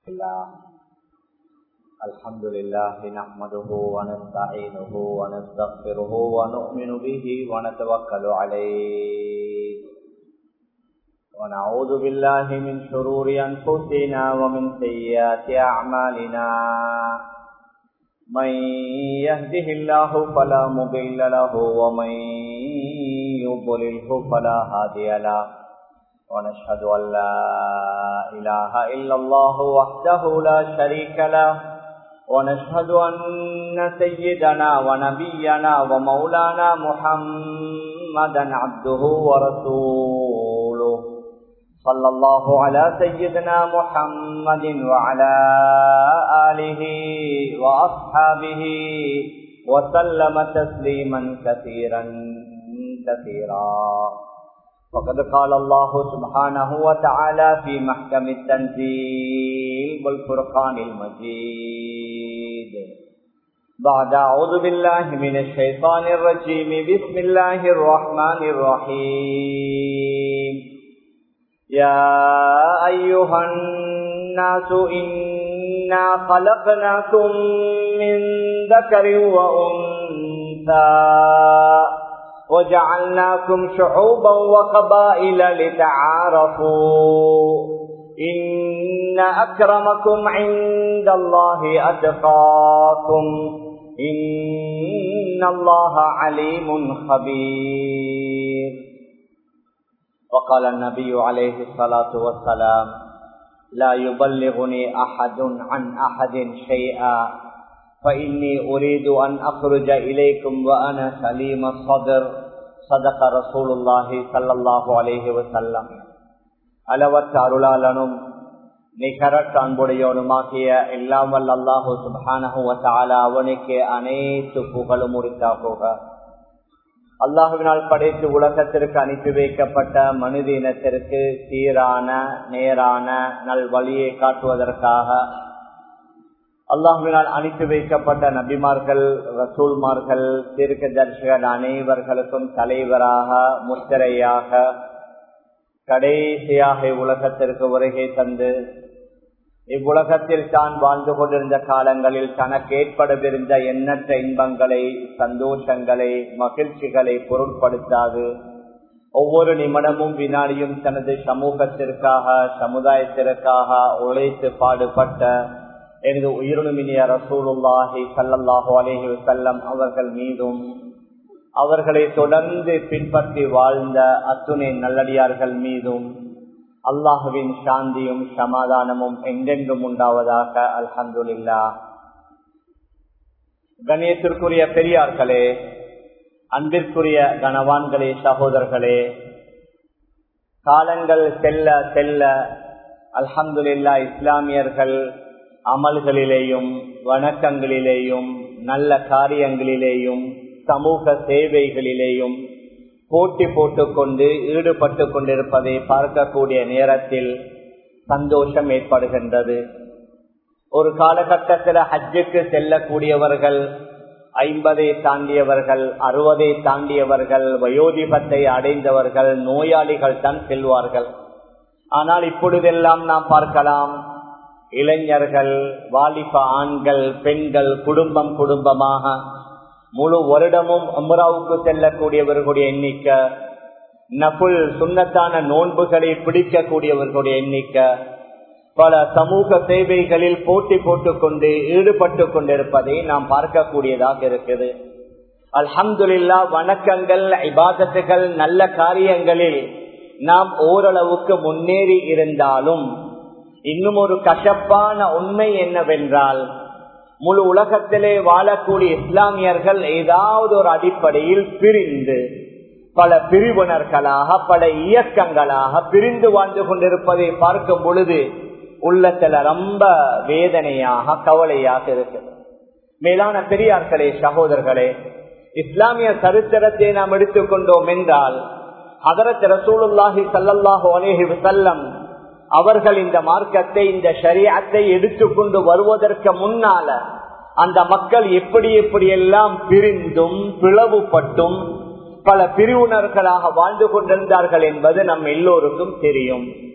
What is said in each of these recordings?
الله الحمد لله نحمده ونستعينه ونستغفره ونؤمن به ونتوكل عليه ونعوذ بالله من شرور أنفسنا ومن سيئات أعمالنا من يهده الله فلا مضل له ومن يضلله فلا هادي له ونشهد أن لا إله إلا الله وحده لا شريك له ونشهد أن سيدنا ونبينا ومولانا محمدا عبده ورسوله صلى الله على سيدنا محمد وعلى آله وأصحابه وسلم تسليما كثيرا كثيرا فقد قال الله سبحانه وتعالى في محكم التنزيل والفرقان المجيد بعد أعوذ بالله من الشيطان الرجيم بسم الله الرحمن الرحيم يا أيها الناس إنا خلقناكم من ذكر وأنثى وجعلناكم شعوبا وقبائل لتعارفوا إن أكرمكم عند الله أتقاكم إن الله عليم خبير وقال النبي عليه الصلاة والسلام لا يبلغني أحد عن أحد شيئا فإني أريد أن أخرج إليكم وأنا سليم الصدر صدق رسول الله صلى الله عليه وسلم அளவற்ற அருளாளனும் நிகரற்ற அன்புடையவனுமாகிய எல்லாம் வல்ல அல்லாஹு சுபானஹுவத்தால அவனுக்கு அனைத்து புகழும் உரித்தா போக அல்லாஹுவினால் படைத்து உலகத்திற்கு அனுப்பி வைக்கப்பட்ட மனித இனத்திற்கு சீரான நேரான நல் வழியை காட்டுவதற்காக அல்லாஹுவினால் அனுப்பி வைக்கப்பட்ட நபிமார்கள் ரசூல்மார்கள் தீர்க்க தரிசகர் அனைவர்களுக்கும் தலைவராக முத்திரையாக கடைசியாக இவ்வுலகத்திற்கு வருகை தந்து இவ்வுலகத்தில் தான் வாழ்ந்து கொண்டிருந்த காலங்களில் தனக்கு ஏற்படவிருந்த எண்ணற்ற இன்பங்களை சந்தோஷங்களை மகிழ்ச்சிகளை பொருட்படுத்தாது ஒவ்வொரு நிமிடமும் வினாடியும் தனது சமூகத்திற்காக சமுதாயத்திற்காக உழைத்து பாடுபட்ட எனது உயிரினுமினிய ரசூலுல்லாஹி சல்லல்லாஹு அலேஹி வல்லம் அவர்கள் மீதும் அவர்களை தொடர்ந்து பின்பற்றி வாழ்ந்த அத்துணை நல்லடியார்கள் மீதும் அல்லாஹுவின் சாந்தியும் சமாதானமும் எங்கெங்கும் உண்டாவதாக அல்ஹந்துல்லா கணியத்திற்குரிய பெரியார்களே அன்பிற்குரிய கனவான்களே சகோதரர்களே காலங்கள் செல்ல செல்ல அல்ஹந்துல்லா இஸ்லாமியர்கள் அமல்களிலேயும் வணக்கங்களிலேயும் நல்ல காரியங்களிலேயும் சமூக சேவைகளிலேயும் போட்டி போட்டுக்கொண்டு ஈடுபட்டு கொண்டிருப்பதை பார்க்கக்கூடிய நேரத்தில் சந்தோஷம் ஏற்படுகின்றது ஒரு காலகட்டத்தில் ஹஜ்ஜுக்கு செல்லக்கூடியவர்கள் ஐம்பதை தாண்டியவர்கள் அறுபதை தாண்டியவர்கள் வயோதிபத்தை அடைந்தவர்கள் நோயாளிகள் தான் செல்வார்கள் ஆனால் இப்பொழுதெல்லாம் நாம் பார்க்கலாம் இளைஞர்கள் வாலிப ஆண்கள் பெண்கள் குடும்பம் குடும்பமாக முழு வருடமும் அம்ராவுக்கு செல்லக்கூடியவர்களுடைய எண்ணிக்கை நபுல் சுண்ணத்தான நோன்புகளை பிடிக்கக்கூடியவர்களுடைய எண்ணிக்கை பல சமூக சேவைகளில் போட்டி போட்டுக்கொண்டு ஈடுபட்டு கொண்டிருப்பதை நாம் பார்க்கக்கூடியதாக இருக்குது அல்ஹம்துல்லா வணக்கங்கள் இபாதத்துகள் நல்ல காரியங்களில் நாம் ஓரளவுக்கு முன்னேறி இருந்தாலும் இன்னும் ஒரு கசப்பான உண்மை என்னவென்றால் முழு உலகத்திலே வாழக்கூடிய இஸ்லாமியர்கள் ஏதாவது ஒரு அடிப்படையில் பிரிந்து பல பிரிவினர்களாக பல இயக்கங்களாக பிரிந்து வாழ்ந்து கொண்டிருப்பதை பார்க்கும் பொழுது உள்ளத்துல ரொம்ப வேதனையாக கவலையாக இருக்குது மேலான பெரியார்களே சகோதரர்களே இஸ்லாமிய சரித்திரத்தை நாம் எடுத்துக்கொண்டோம் என்றால் அதரத் ரசூலுல்லாஹி சல்லாஹூ அலேஹி வசல்லம் அவர்கள் இந்த மார்க்கத்தை இந்த ஷரியத்தை எடுத்துக்கொண்டு வருவதற்கு முன்னால அந்த மக்கள் எப்படி எப்படி எல்லாம் பிரிந்தும் பிளவுபட்டும் பல பிரிவினர்களாக வாழ்ந்து கொண்டிருந்தார்கள் என்பது நம் எல்லோருக்கும் தெரியும்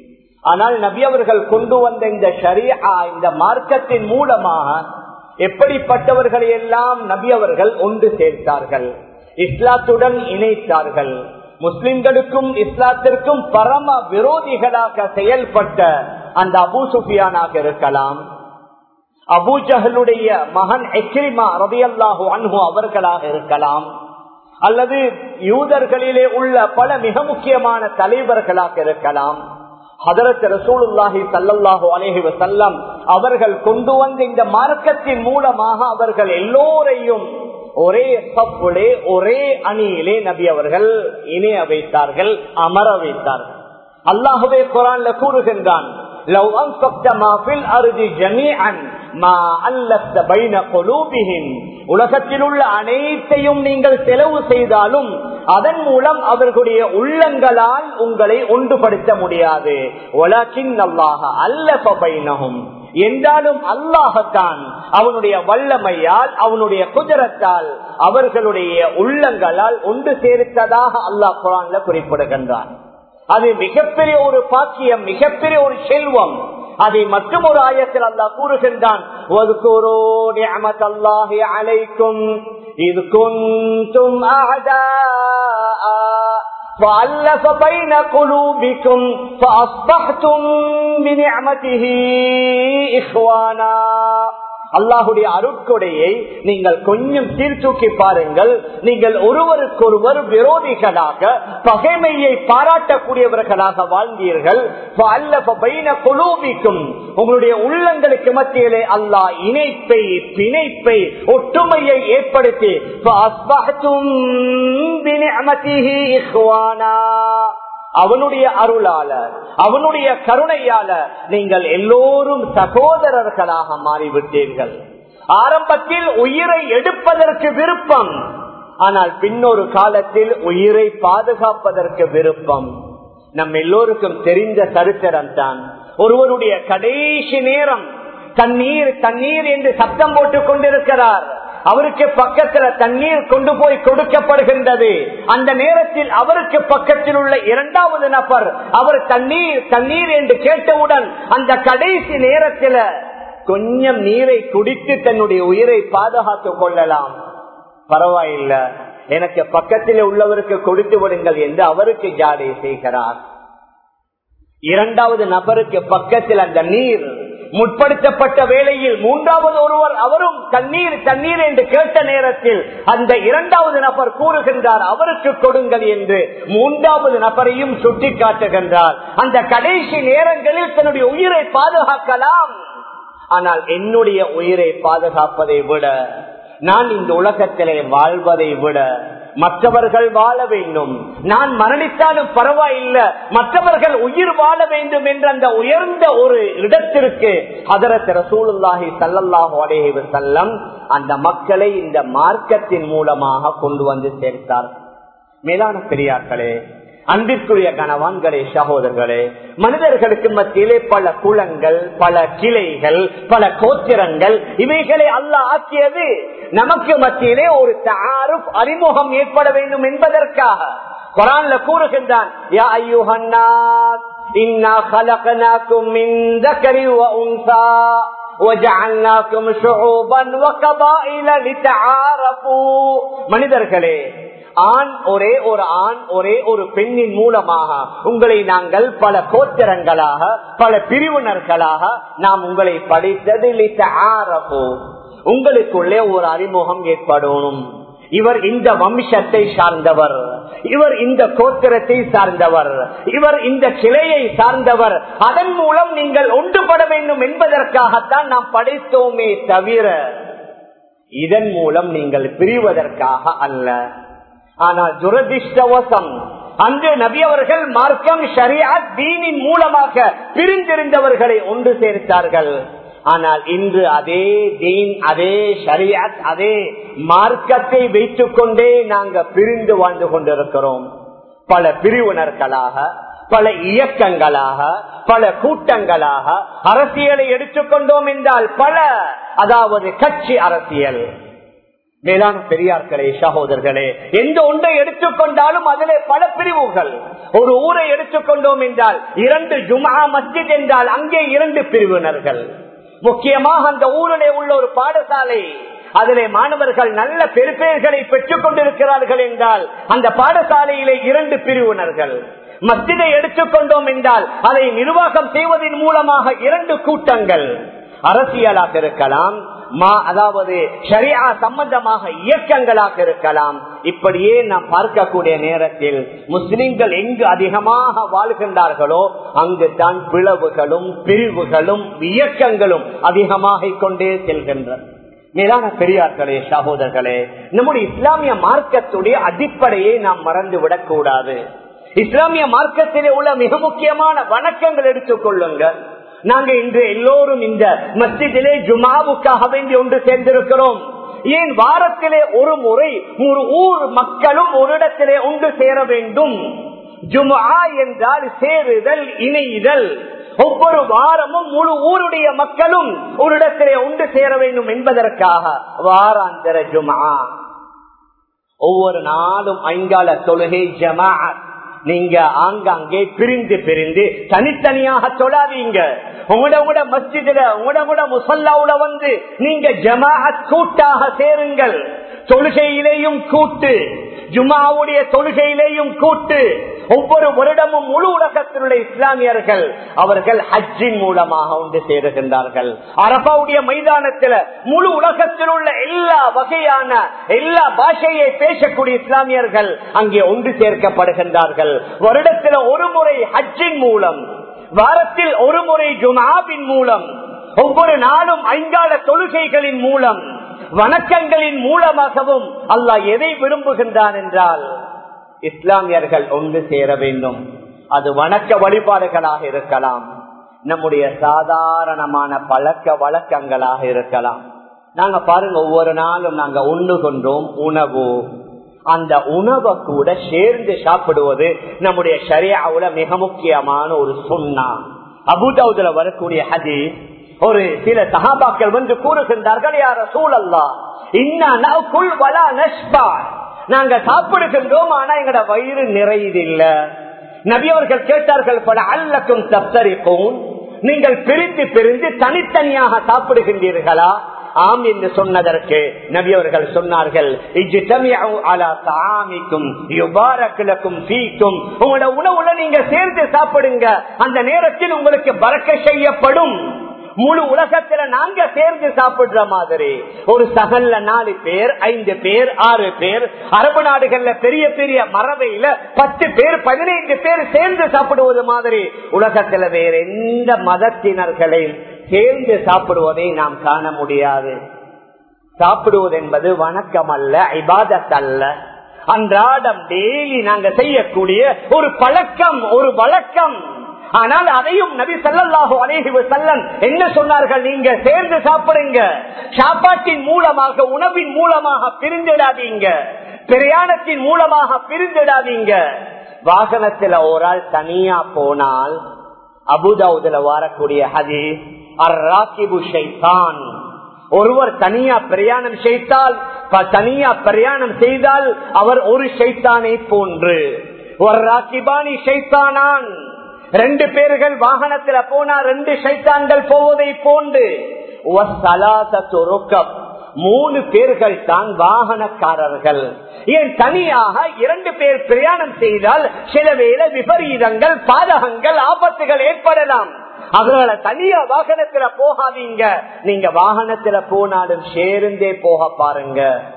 ஆனால் நபி அவர்கள் கொண்டு வந்த இந்த ஷரியா இந்த மார்க்கத்தின் மூலமாக எப்படிப்பட்டவர்களை எல்லாம் நபி அவர்கள் ஒன்று சேர்த்தார்கள் இஸ்லாத்துடன் இணைத்தார்கள் முஸ்லிம்களுக்கும் இஸ்லாத்திற்கும் பரம விரோதிகளாக செயல்பட்ட அந்த அபூ சுஃபியானாக இருக்கலாம் அபூஜகளுடைய மகன் எக்ரிமா ரபியல்லாஹு அன்ஹு அவர்களாக இருக்கலாம் அல்லது யூதர்களிலே உள்ள பல மிக முக்கியமான தலைவர்களாக இருக்கலாம் ஹதரத் ரசூலுல்லாஹி சல்லல்லாஹு அலேஹி வசல்லம் அவர்கள் கொண்டு வந்த இந்த மார்க்கத்தின் மூலமாக அவர்கள் எல்லோரையும் ஒரே சப்புலே ஒரே அணியிலே நபி அவர்கள் இணைய வைத்தார்கள் அமர வைத்தார்கள் அல்லாஹுவே குரான்ல கூறுகின்றான் لو أنفقت ما في الأرض جميعا ما ألفت بين قلوبهم உலகத்தில் உள்ள அனைத்தையும் நீங்கள் செலவு செய்தாலும் அதன் மூலம் அவர்களுடைய உள்ளங்களால் உங்களை ஒன்றுபடுத்த முடியாது உலகின் அல்லாஹ அல்ல பைனகும் என்றாலும் அல்லாஹத்தான் அவனுடைய வல்லமையால் அவனுடைய குஜரத்தால் அவர்களுடைய உள்ளங்களால் ஒன்று சேர்த்ததாக அல்லாஹ் குரான்ல குறிப்பிடுகின்றான் அது மிகப்பெரிய ஒரு பாக்கியம் மிகப்பெரிய ஒரு செல்வம் அதை மட்டும் ஒரு ஆயத்தில் அல்லா கூறுகின்றான் அலைக்கும் இது கொஞ்சம் فألف بين قلوبكم فأصبحتم بنعمته إخوانا அல்லாஹுடைய அருட்கொடையை நீங்கள் கொஞ்சம் சீர்தூக்கி பாருங்கள் நீங்கள் ஒருவருக்கொருவர் விரோதிகளாக பகைமையை பாராட்டக்கூடியவர்களாக வாழ்ந்தீர்கள் குலூபிக்கும் உங்களுடைய உள்ளங்களுக்கு மத்தியிலே அல்லாஹ் இணைப்பை பிணைப்பை ஒற்றுமையை ஏற்படுத்தி அவனுடைய அருளால அவனுடைய கருணையால நீங்கள் எல்லோரும் சகோதரர்களாக மாறிவிட்டீர்கள் ஆரம்பத்தில் உயிரை எடுப்பதற்கு விருப்பம் ஆனால் பின்னொரு காலத்தில் உயிரை பாதுகாப்பதற்கு விருப்பம் நம் எல்லோருக்கும் தெரிந்த சரித்திரம் தான் ஒருவருடைய கடைசி நேரம் தண்ணீர் தண்ணீர் என்று சத்தம் போட்டுக் கொண்டிருக்கிறார் அவருக்கு பக்கத்துல தண்ணீர் கொண்டு போய் கொடுக்கப்படுகின்றது அந்த நேரத்தில் அவருக்கு பக்கத்தில் உள்ள இரண்டாவது நபர் அவர் தண்ணீர் தண்ணீர் என்று கேட்டவுடன் அந்த கடைசி நேரத்தில் கொஞ்சம் நீரை குடித்து தன்னுடைய உயிரை பாதுகாத்துக் கொள்ளலாம் பரவாயில்ல எனக்கு பக்கத்தில் உள்ளவருக்கு கொடுத்து விடுங்கள் என்று அவருக்கு ஜாடை செய்கிறார் இரண்டாவது நபருக்கு பக்கத்தில் அந்த நீர் முற்படுத்தப்பட்ட வேளையில் மூன்றாவது ஒருவர் அவரும் தண்ணீர் தண்ணீர் என்று கேட்ட நேரத்தில் அந்த இரண்டாவது நபர் கூறுகின்றார் அவருக்கு கொடுங்கள் என்று மூன்றாவது நபரையும் சுட்டி காட்டுகின்றார் அந்த கடைசி நேரங்களில் தன்னுடைய உயிரை பாதுகாக்கலாம் ஆனால் என்னுடைய உயிரை பாதுகாப்பதை விட நான் இந்த உலகத்திலே வாழ்வதை விட மற்றவர்கள் வாழ வேண்டும் நான் மரணித்தாலும் பரவாயில்லை மற்றவர்கள் உயிர் வாழ வேண்டும் என்ற அந்த உயர்ந்த ஒரு இடத்திற்கு அதரத் ரசூலுல்லாஹி சல்லல்லாஹு அலேஹி செல்லம் அந்த மக்களை இந்த மார்க்கத்தின் மூலமாக கொண்டு வந்து சேர்த்தார் மேலான பெரியார்களே அன்பிற்குரிய கணவான்களே சகோதரர்களே மனிதர்களுக்கு மத்தியிலே பல குளங்கள் பல கிளைகள் பல கோத்திரங்கள் இவைகளை அல்ல ஆக்கியது நமக்கு மத்தியிலே ஒரு தாருப் அறிமுகம் ஏற்பட வேண்டும் என்பதற்காக குரான்ல கூறுகின்றான் யா ஐயுஹன்னாஸ் இன்னா خلقناكم من ذكر وانثى وجعلناكم شعوبا وقبائل لتعارفوا மனிதர்களே ஆண் ஒரே ஒரு ஆண் ஒரே ஒரு பெண்ணின் மூலமாக உங்களை நாங்கள் பல கோத்திரங்களாக பல பிரிவினர்களாக நாம் உங்களை படித்தது உங்களுக்குள்ளே ஒரு அறிமுகம் ஏற்படணும் இவர் இந்த வம்சத்தை சார்ந்தவர் இவர் இந்த கோத்திரத்தை சார்ந்தவர் இவர் இந்த கிளையை சார்ந்தவர் அதன் மூலம் நீங்கள் ஒன்றுபட வேண்டும் என்பதற்காகத்தான் நாம் படைத்தோமே தவிர இதன் மூலம் நீங்கள் பிரிவதற்காக அல்ல ஆனால் துரதிருஷ்டவசம் அன்று நபி அவர்கள் மார்க்கம் ஷரியா தீனின் மூலமாக பிரிந்திருந்தவர்களை ஒன்று சேர்த்தார்கள் ஆனால் இன்று அதே தீன் அதே ஷரியாத் அதே மார்க்கத்தை வைத்துக் கொண்டே நாங்க பிரிந்து வாழ்ந்து கொண்டிருக்கிறோம் பல பிரிவினர்களாக பல இயக்கங்களாக பல கூட்டங்களாக அரசியலை எடுத்துக்கொண்டோம் என்றால் பல அதாவது கட்சி அரசியல் மேலான பெரியார்களே சகோதரர்களே எந்த ஒன்றை எடுத்துக்கொண்டாலும் அதிலே பல பிரிவுகள் ஒரு ஊரை எடுத்துக்கொண்டோம் என்றால் இரண்டு ஜுமா மஸ்ஜித் என்றால் அங்கே இரண்டு பிரிவினர்கள் முக்கியமாக அந்த ஊரிலே உள்ள ஒரு பாடசாலை அதிலே மாணவர்கள் நல்ல பெருப்பெயர்களை பெற்றுக் கொண்டிருக்கிறார்கள் என்றால் அந்த பாடசாலையிலே இரண்டு பிரிவினர்கள் மஸ்ஜிதை எடுத்துக்கொண்டோம் என்றால் அதை நிர்வாகம் செய்வதன் மூலமாக இரண்டு கூட்டங்கள் அரசியலாக இருக்கலாம் மா அதாவது ஷரியா சம்பந்தமாக இயக்கங்களாக இருக்கலாம் இப்படியே நாம் பார்க்கக்கூடிய நேரத்தில் முஸ்லிம்கள் எங்கு அதிகமாக வாழ்கின்றார்களோ அங்கு தான் பிளவுகளும் பிரிவுகளும் இயக்கங்களும் அதிகமாக கொண்டே செல்கின்றன மேலான பெரியார்களே சகோதரர்களே நம்முடைய இஸ்லாமிய மார்க்கத்துடைய அடிப்படையை நாம் மறந்து விடக்கூடாது இஸ்லாமிய மார்க்கத்திலே உள்ள மிக முக்கியமான வணக்கங்கள் எடுத்துக் கொள்ளுங்கள் நாங்க இன்று எல்லோரும் இந்த மஸ்ஜிதிலே ஜுமாவுக்காக வேண்டி ஒன்று சேர்ந்திருக்கிறோம் ஏன் வாரத்திலே ஒரு முறை ஒரு ஊர் மக்களும் ஒரு இடத்திலே ஒன்று சேர வேண்டும் ஜுமா என்றால் சேருதல் இணைதல் ஒவ்வொரு வாரமும் முழு ஊருடைய மக்களும் ஒரு இடத்திலே ஒன்று சேர வேண்டும் என்பதற்காக வாராந்திர ஜுமா ஒவ்வொரு நாளும் ஐங்கால தொழுகை ஜமாத் நீங்க ஆங்காங்கே பிரிந்து பிரிந்து தனித்தனியாக சொல்லாதீங்க உங்களோட உங்களோட மஸ்ஜிதுல உங்களோட உங்களோட முசல்லாவுல வந்து நீங்க ஜமாஅத் கூட்டாக சேருங்கள் தொழுகையிலேயும் கூட்டு ஜுமாவுடைய தொழுகையிலேயும் கூட்டு ஒவ்வொரு வருடமும் முழு உலகத்தில் உள்ள இஸ்லாமியர்கள் அவர்கள் ஹஜ்ஜின் மூலமாக ஒன்று சேருகின்றார்கள் அரபாவுடைய மைதானத்தில் முழு உலகத்தில் உள்ள எல்லா வகையான எல்லா பாஷையை பேசக்கூடிய இஸ்லாமியர்கள் அங்கே ஒன்று சேர்க்கப்படுகின்றார்கள் வருடத்தில் ஒரு முறை ஹஜ்ஜின் மூலம் வாரத்தில் ஒரு முறை ஜுமாவின் மூலம் ஒவ்வொரு நாளும் ஐங்கால தொழுகைகளின் மூலம் வணக்கங்களின் மூலமாகவும் அல்லாஹ் எதை விரும்புகின்றான் என்றால் இஸ்லாமியர்கள் ஒன்று சேர வேண்டும் அது வணக்க வழிபாடுகளாக இருக்கலாம் நம்முடைய சாதாரணமான பழக்க வழக்கங்களாக இருக்கலாம் நாங்க பாருங்க ஒவ்வொரு நாளும் நாங்க உண்ணு கொண்டோம் உணவு அந்த உணவை கூட சேர்ந்து சாப்பிடுவது நம்முடைய சரியாவுல மிக முக்கியமான ஒரு சுண்ணா அபுதாவுதுல வரக்கூடிய ஹதீஸ் ஒரு சில சகாபாக்கள் வந்து கூறுகின்றார்கள் யார சூழல்லா இன்னுள் வலா நஷ்பா நாங்க சாப்பிடுகின்றோம் ஆனா எங்கட வயிறு நிறையதில்ல நபி அவர்கள் கேட்டார்கள் பல அல்லக்கும் தப்தரிக்கும் நீங்கள் பிரிந்து பிரிந்து தனித்தனியாக சாப்பிடுகின்றீர்களா ஆம் என்று சொன்னதற்கு நபி அவர்கள் சொன்னார்கள் உங்களோட உணவுல நீங்க சேர்ந்து சாப்பிடுங்க அந்த நேரத்தில் உங்களுக்கு பறக்க செய்யப்படும் முழு உலகத்துல நாங்க சேர்ந்து சாப்பிடுற மாதிரி ஒரு சகல்ல நாலு பேர் ஐந்து பேர் ஆறு பேர் அரபு நாடுகள்ல பெரிய பெரிய மரபையில பத்து பேர் பதினைந்து பேர் சேர்ந்து சாப்பிடுவது மாதிரி உலகத்துல வேற எந்த மதத்தினர்களையும் சேர்ந்து சாப்பிடுவதை நாம் காண முடியாது சாப்பிடுவது என்பது வணக்கம் அல்ல இபாதத் அல்ல அன்றாடம் டெய்லி நாங்க செய்யக்கூடிய ஒரு பழக்கம் ஒரு வழக்கம் ஆனால் அதையும் நபி சல்லாஹூ அலேஹி செல்லம் என்ன சொன்னார்கள் நீங்க சேர்ந்து சாப்பிடுங்க சாப்பாட்டின் மூலமாக உணவின் மூலமாக பிரிந்திடாதீங்க பிரயாணத்தின் மூலமாக பிரிந்திடாதீங்க வாகனத்துல ஒரு ஆள் தனியா போனால் அபுதாவுதுல வரக்கூடிய ஹதீஸ் அர்ராக்கிபு ஷைத்தான் ஒருவர் தனியா பிரயாணம் செய்தால் தனியா பிரயாணம் செய்தால் அவர் ஒரு ஷைத்தானை போன்று ஒரு ராக்கிபானி ஷைத்தானான் ரெண்டு பேர்கள் வாகனத்துல போனா ரெண்டு சைத்தான்கள் போவதை போன்று மூணு பேர்கள் தான் வாகனக்காரர்கள் ஏன் தனியாக இரண்டு பேர் பிரயாணம் செய்தால் சில வேளை விபரீதங்கள் பாதகங்கள் ஆபத்துகள் ஏற்படலாம் அதனால தனியா வாகனத்துல போகாதீங்க நீங்க வாகனத்துல போனாலும் சேர்ந்தே போக பாருங்க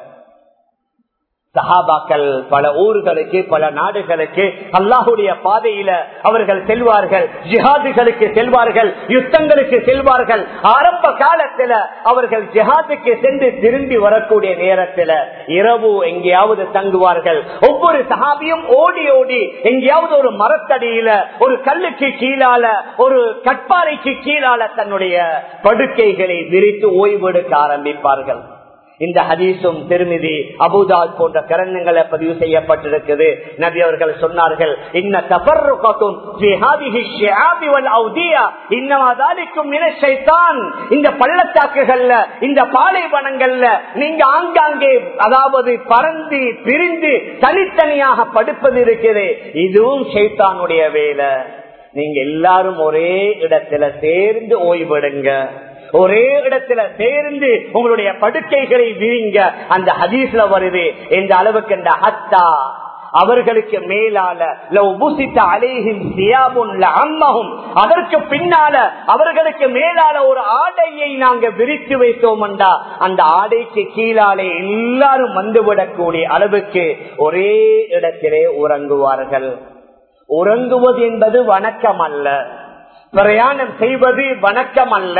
சஹாபாக்கள் பல ஊர்களுக்கு பல நாடுகளுக்கு அல்லாஹுடைய பாதையில அவர்கள் செல்வார்கள் ஜிஹாதுகளுக்கு செல்வார்கள் யுத்தங்களுக்கு செல்வார்கள் ஆரம்ப காலத்துல அவர்கள் ஜிஹாதுக்கு சென்று திரும்பி வரக்கூடிய நேரத்துல இரவு எங்கேயாவது தங்குவார்கள் ஒவ்வொரு சஹாபியும் ஓடி ஓடி எங்கேயாவது ஒரு மரத்தடியில ஒரு கல்லுக்கு கீழால ஒரு கட்பாறைக்கு கீழால தன்னுடைய படுக்கைகளை விரித்து ஓய்வெடுக்க ஆரம்பிப்பார்கள் இந்த ஹதீஸும் திருமிதி அபுதாத் போன்ற கரணங்களை பதிவு செய்யப்பட்டிருக்குது நபி அவர்கள் சொன்னார்கள் இன்ன தபர்ருகத்தும் ஃபி ஹாதிஹி ஷிஆபி வல் அவ்தியா இன்னமா தாலிக்கும் மின ஷைத்தான் இந்த பள்ளத்தாக்குகள்ல இந்த பாலைவனங்கள்ல நீங்க ஆங்காங்கே அதாவது பறந்து பிரிந்து தனித்தனியாக படுப்பது இருக்குது இதுவும் ஷைத்தானுடைய வேலை நீங்க எல்லாரும் ஒரே இடத்துல சேர்ந்து ஓய்வெடுங்க ஒரே இடத்துல சேர்ந்து உங்களுடைய படுக்கைகளை விரிங்க அந்த ஹதீஸ்ல வருது எந்த அளவுக்கு இந்த ஹத்தா அவர்களுக்கு மேலால அம்மகும் அதற்கு பின்னால அவர்களுக்கு மேலால ஒரு ஆடையை நாங்க விரித்து வைத்தோம்டா அந்த ஆடைக்கு கீழாலே எல்லாரும் வந்துவிடக்கூடிய அளவுக்கு ஒரே இடத்திலே உறங்குவார்கள் உறங்குவது என்பது வணக்கம் அல்ல பிரயாணம் செய்வது வணக்கம் அல்ல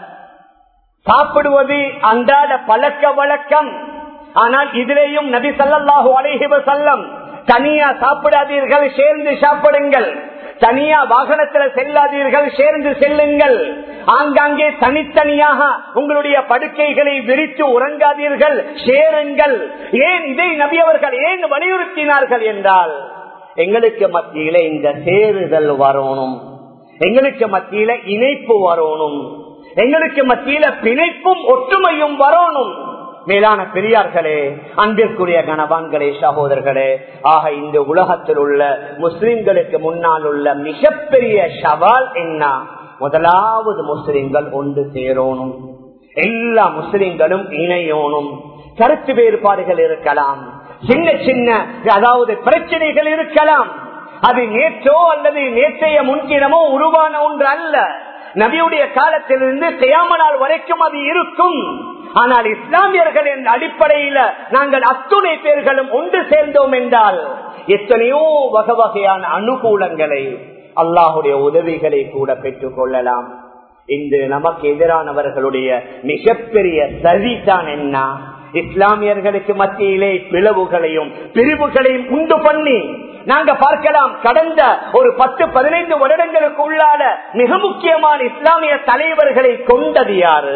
சாப்பிடுவது அன்றாட பழக்க வழக்கம் ஆனால் இதிலேயும் நபி சல்லாஹூ அலைஹிவ செல்லம் தனியா சாப்பிடாதீர்கள் சேர்ந்து சாப்பிடுங்கள் தனியா வாகனத்தில் செல்லாதீர்கள் சேர்ந்து செல்லுங்கள் ஆங்காங்கே தனித்தனியாக உங்களுடைய படுக்கைகளை விரித்து உறங்காதீர்கள் சேருங்கள் ஏன் இதை நபி அவர்கள் ஏன் வலியுறுத்தினார்கள் என்றால் எங்களுக்கு மத்தியில இந்த சேருதல் வரணும் எங்களுக்கு மத்தியில இணைப்பு வரணும் எங்களுக்கு மத்தியில பிணைப்பும் ஒற்றுமையும் வரணும் மேலான பெரியார்களே அன்பிற்குரிய கணவான்களே சகோதரர்களே ஆக இந்த உலகத்தில் உள்ள முஸ்லிம்களுக்கு முன்னால் உள்ள மிகப்பெரிய சவால் என்ன முதலாவது முஸ்லிம்கள் ஒன்று சேரணும் எல்லா முஸ்லிம்களும் இணையோனும் கருத்து வேறுபாடுகள் இருக்கலாம் சின்ன சின்ன அதாவது பிரச்சனைகள் இருக்கலாம் அது நேற்றோ அல்லது நேற்றைய முன்தினமோ உருவான ஒன்று அல்ல நபியுடைய காலத்திலிருந்து கயாமனால் வரைக்கும் அது இருக்கும் ஆனால் இஸ்லாமியர்கள் என்ற அடிப்படையில நாங்கள் அத்துணை பேர்களும் ஒன்று சேர்ந்தோம் என்றால் எத்தனையோ வகை வகையான அனுகூலங்களை அல்லாஹுடைய உதவிகளை கூட பெற்றுக் கொள்ளலாம் இன்று நமக்கு எதிரானவர்களுடைய மிகப்பெரிய சரிதான் என்ன இஸ்லாமியர்களுக்கு மத்தியிலே பிளவுகளையும் பிரிவுகளையும் உண்டு பண்ணி நாங்க பார்க்கலாம் கடந்த ஒரு பத்து பதினைந்து வருடங்களுக்கு உள்ளான மிக முக்கியமான இஸ்லாமிய தலைவர்களை கொண்டது யாரு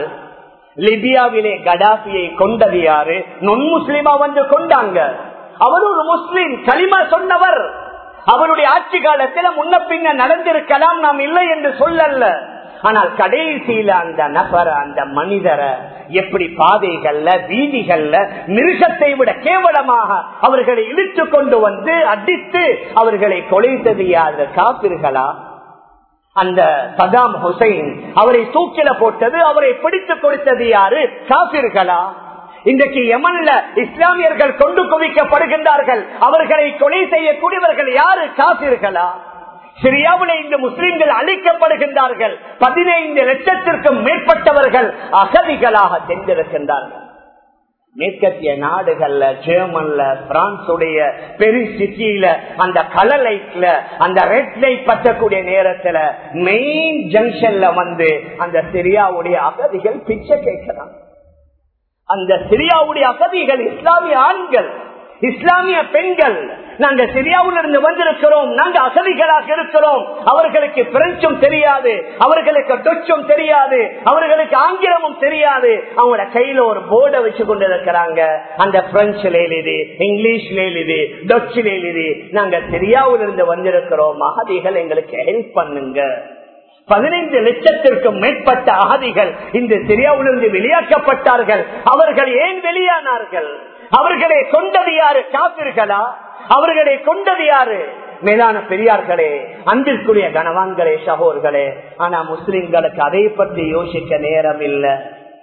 லிபியாவிலே கடாபியை கொண்டது யாரு நொன் முஸ்லிமா வந்து கொண்டாங்க அவர் ஒரு முஸ்லிம் களிமா சொன்னவர் அவருடைய ஆட்சி காலத்தில் முன்ன பின்ன நடந்திருக்கலாம் நாம் இல்லை என்று சொல்லல்ல ஆனால் கடைசியில அந்த நபர் அந்த மனிதரை எப்படி பாதைகள்ல வீதிகள்ல மிருகத்தை விட கேவலமாக அவர்களை இழுத்து கொண்டு வந்து அடித்து அவர்களை கொலைத்தது யாரு காப்பிர்களா அந்த சதாம் ஹுசைன் அவரை தூக்கில போட்டது அவரை பிடித்து கொடுத்தது யாரு காப்பிர்களா இன்றைக்கு யமன்ல இஸ்லாமியர்கள் கொண்டு குவிக்கப்படுகின்றார்கள் அவர்களை கொலை செய்யக்கூடியவர்கள் யாரு காப்பிர்களா சிரியாவில் இந்த முஸ்லிம்கள் அழிக்கப்படுகின்றார்கள் பதினைந்து லட்சத்திற்கும் மேற்பட்டவர்கள் அகதிகளாக சென்றிருக்கின்றார்கள் மேற்கத்திய நாடுகள்ல ஜெர்மன்ல பிரான்சுடைய பெரிய சிட்டியில அந்த கலர் லைட்ல அந்த ரெட் லைட் பற்றக்கூடிய நேரத்துல மெயின் ஜங்ஷன்ல வந்து அந்த சிரியாவுடைய அகதிகள் பிச்சை கேட்கிறாங்க அந்த சிரியாவுடைய அகதிகள் இஸ்லாமிய ஆண்கள் இஸ்லாமிய பெண்கள் நாங்க சிரியாவில் இருந்து வந்திருக்கிறோம் நாங்க அகதிகளாக இருக்கிறோம் அவர்களுக்கு பிரெஞ்சும் தெரியாது அவர்களுக்கு டொச்சும் தெரியாது அவர்களுக்கு ஆங்கிலமும் தெரியாது அவங்களோட கையில ஒரு போர்டை வச்சு கொண்டு இருக்கிறாங்க அந்த பிரெஞ்சுல எழுதி இங்கிலீஷ்ல எழுதி டொச்சில் எழுதி நாங்க சிரியாவில் இருந்து வந்திருக்கிறோம் அகதிகள் எங்களுக்கு ஹெல்ப் பண்ணுங்க பதினைந்து லட்சத்திற்கும் மேற்பட்ட அகதிகள் இந்த சிரியாவிலிருந்து வெளியாக்கப்பட்டார்கள் அவர்கள் ஏன் வெளியானார்கள் அவர்களை கொண்டது யாரு காப்பிர்களா அவர்களை கொண்டது யாரு மேலான பெரியார்களே அன்பிற்குரிய கனவான்களே சகோர்களே ஆனா முஸ்லிம்களுக்கு அதை பற்றி யோசிக்க நேரம் இல்லை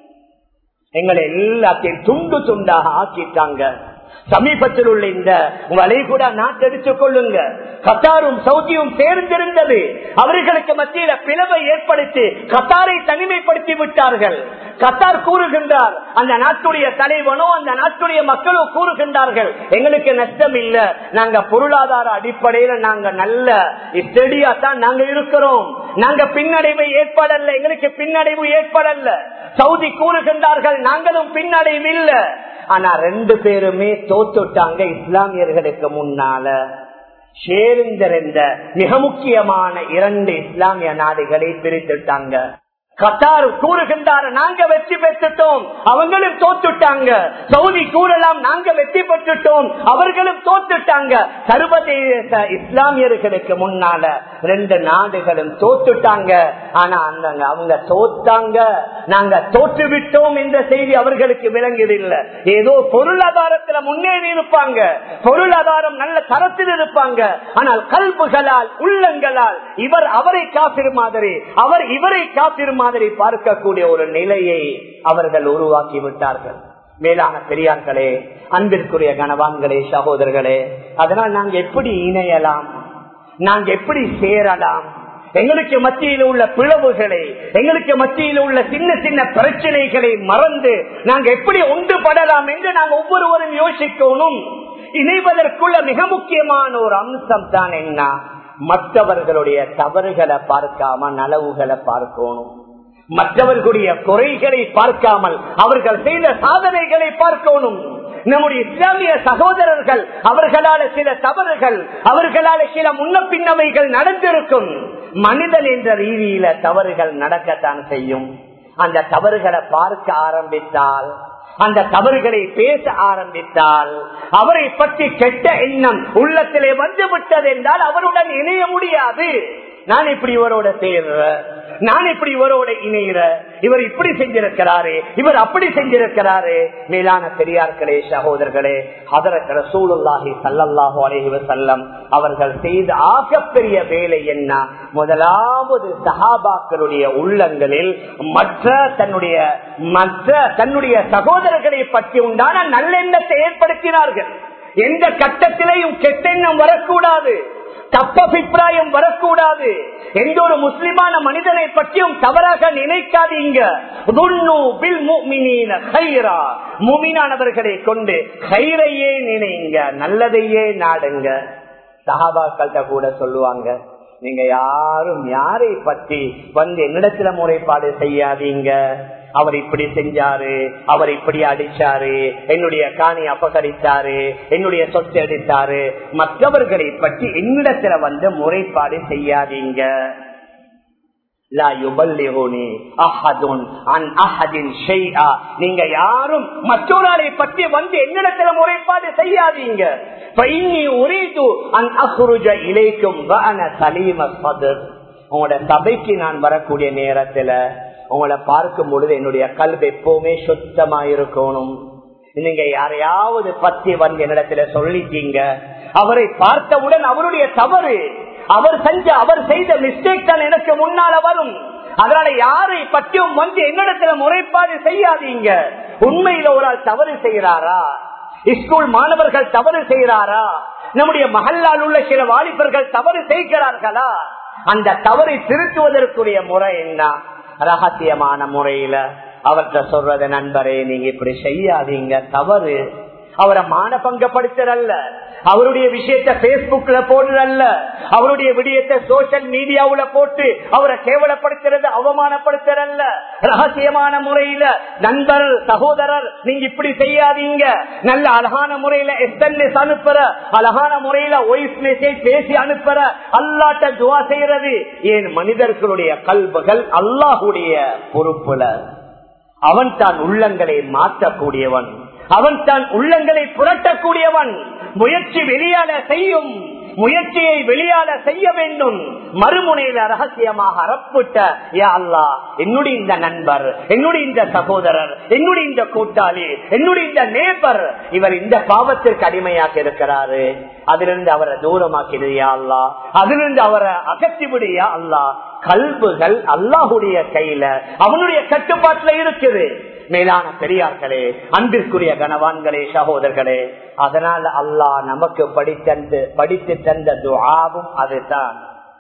எங்களை எல்லாத்தையும் துண்டு துண்டாக ஆக்கிட்டாங்க சமீபத்தில் உள்ள இந்த வளைகுடா நாட்டெடுத்துக் கொள்ளுங்க கத்தாரும் சவுதியும் சேர்ந்திருந்தது அவர்களுக்கு மத்தியில பிளவை ஏற்படுத்தி கத்தாரை தனிமைப்படுத்தி விட்டார்கள் கத்தார் கூறுகின்றார் அந்த நாட்டுடைய தலைவனோ அந்த நாட்டுடைய மக்களோ கூறுகின்றார்கள் எங்களுக்கு நஷ்டம் இல்ல நாங்க பொருளாதார அடிப்படையில நாங்க நல்ல ஸ்டெடியா தான் நாங்க இருக்கிறோம் நாங்க பின்னடைவு ஏற்படல எங்களுக்கு பின்னடைவு ஏற்படல சவுதி கூறுகின்றார்கள் நாங்களும் பின்னடைவு இல்ல ஆனா ரெண்டு பேருமே தோத்துட்டாங்க இஸ்லாமியர்களுக்கு முன்னால சேர்ந்திருந்த மிக முக்கியமான இரண்டு இஸ்லாமிய நாடுகளை பிரித்துட்டாங்க கத்தார் கூறுகின்றார் நாங்க வெற்றி பெற்றுட்டோம் அவங்களும் தோத்துட்டாங்க சவுதி கூறலாம் நாங்க வெற்றி பெற்றுட்டோம் அவர்களும் தோத்துட்டாங்க சர்வதேச இஸ்லாமியர்களுக்கு முன்னால ரெண்டு நாடுகளும் தோத்துட்டாங்க ஆனா அந்த அவங்க தோத்தாங்க நாங்க தோற்று விட்டோம் என்ற செய்தி அவர்களுக்கு விளங்குதில்லை ஏதோ பொருளாதாரத்துல முன்னேறி இருப்பாங்க பொருளாதாரம் நல்ல தரத்தில் இருப்பாங்க ஆனால் கல்புகளால் உள்ளங்களால் இவர் அவரை காப்பிரு மாதிரி அவர் இவரை காப்பிரு மாதிரி பார்க்கக்கூடிய ஒரு நிலையை அவர்கள் உருவாக்கி விட்டார்கள் மேலான பெரியார்களே அன்பிற்குரிய கனவான்களே சகோதரர்களே அதனால் நாங்க எப்படி இணையலாம் நாங்க எப்படி சேரலாம் எங்களுக்கு மத்தியில் உள்ள பிளவுகளை எங்களுக்கு மத்தியில் உள்ள சின்ன சின்ன பிரச்சனைகளை மறந்து நாங்க எப்படி ஒன்றுபடலாம் என்று நாங்க ஒவ்வொருவரும் யோசிக்கணும் இணைவதற்குள்ள மிக முக்கியமான ஒரு அம்சம் தான் என்ன மற்றவர்களுடைய தவறுகளை பார்க்காம நலவுகளை பார்க்கணும் மற்றவர்களுடைய குறைகளை பார்க்காமல் அவர்கள் செய்த சாதனைகளை பார்க்கணும் நம்முடைய இஸ்லாமிய சகோதரர்கள் அவர்களால சில தவறுகள் அவர்களால சில முன்ன பின்னவைகள் நடந்திருக்கும் மனிதன் என்ற ரீதியில தவறுகள் நடக்கத்தான் செய்யும் அந்த தவறுகளை பார்க்க ஆரம்பித்தால் அந்த தவறுகளை பேச ஆரம்பித்தால் அவரை பற்றி கெட்ட எண்ணம் உள்ளத்திலே வந்து விட்டது என்றால் அவருடன் இணைய முடியாது நான் இப்படி இவரோட சேர்ற நான் இப்படி இவரோட இணைகிற இவர் இப்படி செஞ்சிருக்கிறாரு இவர் அப்படி செஞ்சிருக்கிறாரு மேலான பெரியார்களே சகோதரர்களே அதற்கு ரசூலுல்லாஹி சல்லல்லாஹு அலைஹி வஸல்லம் அவர்கள் செய்த ஆகப்பெரிய வேலை என்ன முதலாவது சஹாபாக்களுடைய உள்ளங்களில் மற்ற தன்னுடைய மற்ற தன்னுடைய சகோதரர்களை பற்றி உண்டான நல்லெண்ணத்தை ஏற்படுத்தினார்கள் எந்த கட்டத்திலையும் கெட்டெண்ணம் வரக்கூடாது தப்பபிப்பிராயம் வரக்கூடாது எந்த ஒரு முஸ்லிமான மனிதனை பற்றியும் தவறாக நினைக்காதீங்க முமினானவர்களை கொண்டு கயிறையே நினைங்க நல்லதையே நாடுங்க சகாபாக்கள்கிட்ட கூட சொல்லுவாங்க நீங்க யாரும் யாரை பற்றி வந்து என்னிடத்துல முறைப்பாடு செய்யாதீங்க அவர் இப்படி செஞ்சாரு அவர் இப்படி அடிச்சாரு என்னுடைய காணி அபகரித்தாரு என்னுடைய சொத்து அடித்தாரு மற்றவர்களை பற்றி என்னிடத்துல வந்து முறைப்பாடு செய்யாதீங்க நீங்க யாரும் மற்றொரு பற்றி வந்து என்னிடத்துல முறைப்பாடு செய்யாதீங்க உங்களோட சபைக்கு நான் வரக்கூடிய நேரத்துல உங்களை பார்க்கும் பொழுது என்னுடைய கல்வி எப்பவுமே சுத்தமா இருக்கணும் நீங்க யாரையாவது பத்தி வந்து என்னிடத்துல சொல்லிட்டீங்க அவரை பார்த்தவுடன் அவருடைய தவறு அவர் செஞ்ச அவர் செய்த மிஸ்டேக் தான் எனக்கு முன்னால வரும் அதனால யாரை பற்றியும் வந்து என்னிடத்துல முறைப்பாடு செய்யாதீங்க உண்மையில ஒரு ஆள் தவறு செய்யறாரா ஸ்கூல் மாணவர்கள் தவறு செய்யறாரா நம்முடைய மகளால் உள்ள சில வாலிபர்கள் தவறு செய்கிறார்களா அந்த தவறை திருத்துவதற்குரிய முறை என்ன ரகசியமான முறையில அவர்கிட்ட சொல்றது நண்பரே நீங்க இப்படி செய்யாதீங்க தவறு அவரை மானபங்கப்படுத்துறல்ல அவருடைய விஷயத்த பேஸ்புக்ல போடுறல்ல அவருடைய விடயத்தை சோசியல் மீடியாவுல போட்டு அவரை கேவலப்படுத்துறது அவமானப்படுத்துறல்ல ரகசியமான முறையில நண்பர் சகோதரர் நீங்க இப்படி செய்யாதீங்க நல்ல அழகான முறையில எஸ்என்எஸ் அனுப்புற அழகான முறையில வாய்ஸ் மெசேஜ் பேசி அனுப்புற அல்லாட்ட துவா செய்யறது ஏன் மனிதர்களுடைய கல்வுகள் அல்லாஹுடைய பொறுப்புல அவன் தான் உள்ளங்களை மாற்றக்கூடியவன் அவன் தான் உள்ளங்களை புரட்டக்கூடியவன் முயற்சி வெளியால செய்யும் முயற்சியை வெளியால செய்ய வேண்டும் மறுமுனையில ரகசியமாக அறப்பிட்ட யா அல்லா என்னுடைய இந்த நண்பர் என்னுடைய இந்த சகோதரர் என்னுடைய இந்த கூட்டாளி என்னுடைய இந்த நேபர் இவர் இந்த பாவத்திற்கு அடிமையாக இருக்கிறாரு அதிலிருந்து அவரை தூரமாக்கிடுயா அல்லா அதிலிருந்து அவரை அகற்றி விடியா அல்லா கல்புகள் அல்லாஹுடைய கையில அவனுடைய கட்டுப்பாட்டுல இருக்குது மேலான பெரியார்களே அன்பிற்குரிய கனவான்களே சகோதரர்களே அதனால அல்லாஹ் நமக்கு படித்தந்து படித்து தந்த துவாவும் அதுதான்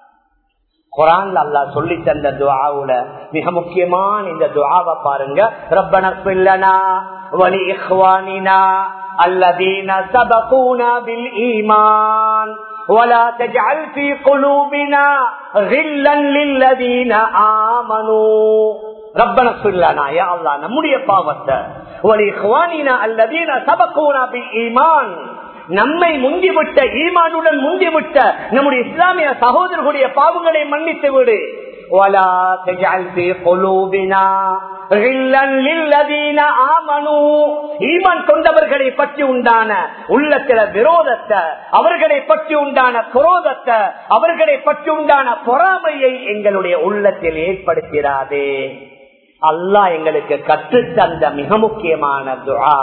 குரான்ல அல்லா சொல்லி தந்த துவாவுல மிக முக்கியமான இந்த துவாவை பாருங்க ரப்பன பில்லனா வலி இஹ்வானினா الذين سبقونا بالإيمان ولا تجعل في قلوبنا غلا للذين آمنوا ربنا اغفر لنا يا الله நம்முடைய பாவத்தை ولإخواننا الذين سبقونا بالإيمان நம்மை முந்திவிட்ட ஈமானுடன் முந்திவிட்ட நம்முடைய இஸ்லாமிய சகோதரர்களுடைய பாவங்களை மன்னித்து விடு ولا تجعل في قلوبنا غلا للذين آمنوا ஈமான் கொண்டவர்களை பற்றி உண்டான உள்ளத்தில விரோதத்தை அவர்களை பற்றி உண்டான குரோதத்தை அவர்களை பற்றி உண்டான பொறாமையை எங்களுடைய உள்ளத்தில் ஏற்படுத்திடாதே அல்லாஹ் எங்களுக்கு கற்றுத்தந்த மிக முக்கியமான துஆ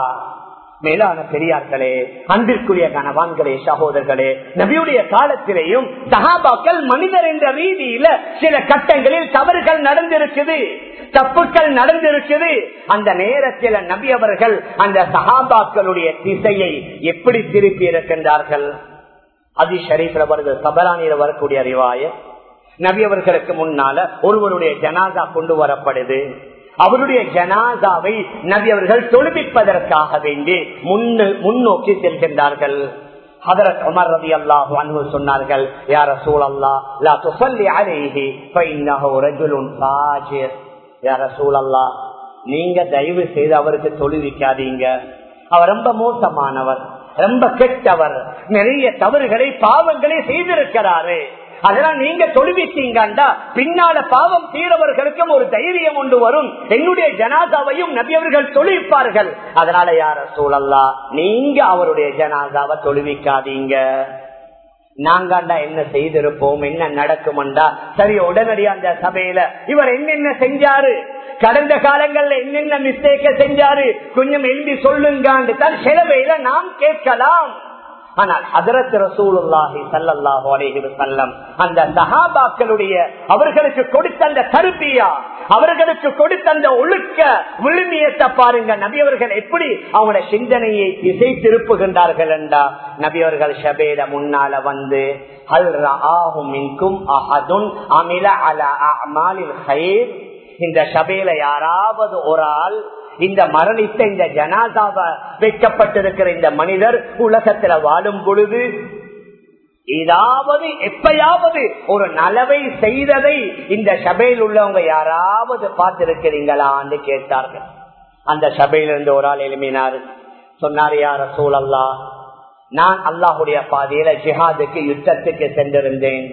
மேலான பெரியார்களே அன்பிற்குரிய கணவான்களே சகோதரர்களே நபியுடைய காலத்திலேயும் சகாபாக்கள் மனிதர் என்ற ரீதியில சில கட்டங்களில் தவறுகள் நடந்திருக்குது தப்புக்கள் நடந்திருக்குது அந்த நேரத்தில் நபி அவர்கள் அந்த சகாபாக்களுடைய திசையை எப்படி திருப்பி இருக்கின்றார்கள் அதி ஷரீஃப்ல வருது சபரானியில் வரக்கூடிய அறிவாய நபி அவர்களுக்கு முன்னால ஒருவருடைய ஜனாதா கொண்டு வரப்படுது அவருடைய ஜனாதாவை நபி அவர்கள் தொழுவிப்பதற்காக வேண்டி முன்னு முன்னோக்கி செல்கின்றார்கள் ஹதரத் உமர் ரதி அல்லாஹு அன்பு சொன்னார்கள் யார சூழல்லா லா துசல்லி அலைஹி ஃபைன்னஹு ரஜுலுன் ஃபாஜிர் யார சூழல்லா நீங்க தயவு செய்து அவருக்கு தொழுவிக்காதீங்க அவர் ரொம்ப மோசமானவர் ரொம்ப கெட்டவர் நிறைய தவறுகளை பாவங்களை செய்திருக்கிறாரு அதெல்லாம் நீங்க தொழுவிட்டீங்கண்டா பின்னால பாவம் செய்யறவர்களுக்கும் ஒரு தைரியம் ஒன்று வரும் என்னுடைய ஜனாதாவையும் நபியவர்கள் தொழுவிப்பார்கள் அதனால யார சூழல்லா நீங்க அவருடைய ஜனாதாவை தொழுவிக்காதீங்க நாங்காண்டா என்ன செய்திருப்போம் என்ன நடக்கும்டா சரி உடனடியா அந்த சபையில இவர் என்னென்ன செஞ்சாரு கடந்த காலங்கள்ல என்னென்ன மிஸ்டேக்க செஞ்சாரு கொஞ்சம் எழுதி சொல்லுங்காண்டு தான் சிலவையில நாம் கேட்கலாம் ஆனால் ஹதரத் ரசூலுல்லாஹி சல்லல்லாஹு அலைஹி வஸல்லம் அந்த சஹாபாக்களுடைய அவர்களுக்கு கொடுத்த அந்த தருப்பியா அவர்களுக்கு கொடுத்த அந்த ஒழுக்க விழுமியத்தை பாருங்க நபி அவர்கள் எப்படி அவங்களோட சிந்தனையை திசை திருப்புகின்றார்கள் என்றா நபி அவர்கள் ஷபேட முன்னால வந்து ஹல் ரஆஹும் மின்கும் அஹதுன் அமில அலா அமாலில் ஹைர் இந்த சபையில யாராவது ஒரு ஆள் இந்த மரணித்த இந்த ஜனாதாவ வைக்கப்பட்டிருக்கிற இந்த மனிதர் உலகத்துல வாழும் பொழுது ஏதாவது எப்பயாவது ஒரு நலவை செய்ததை இந்த சபையில் உள்ளவங்க யாராவது பார்த்திருக்கிறீங்களான்னு கேட்டார்கள் அந்த சபையிலிருந்து ஒரு ஆள் எழுப்பினார் சொன்னார் யார சூழல்லா நான் அல்லாஹுடைய பாதையில ஜிஹாதுக்கு யுத்தத்துக்கு சென்றிருந்தேன்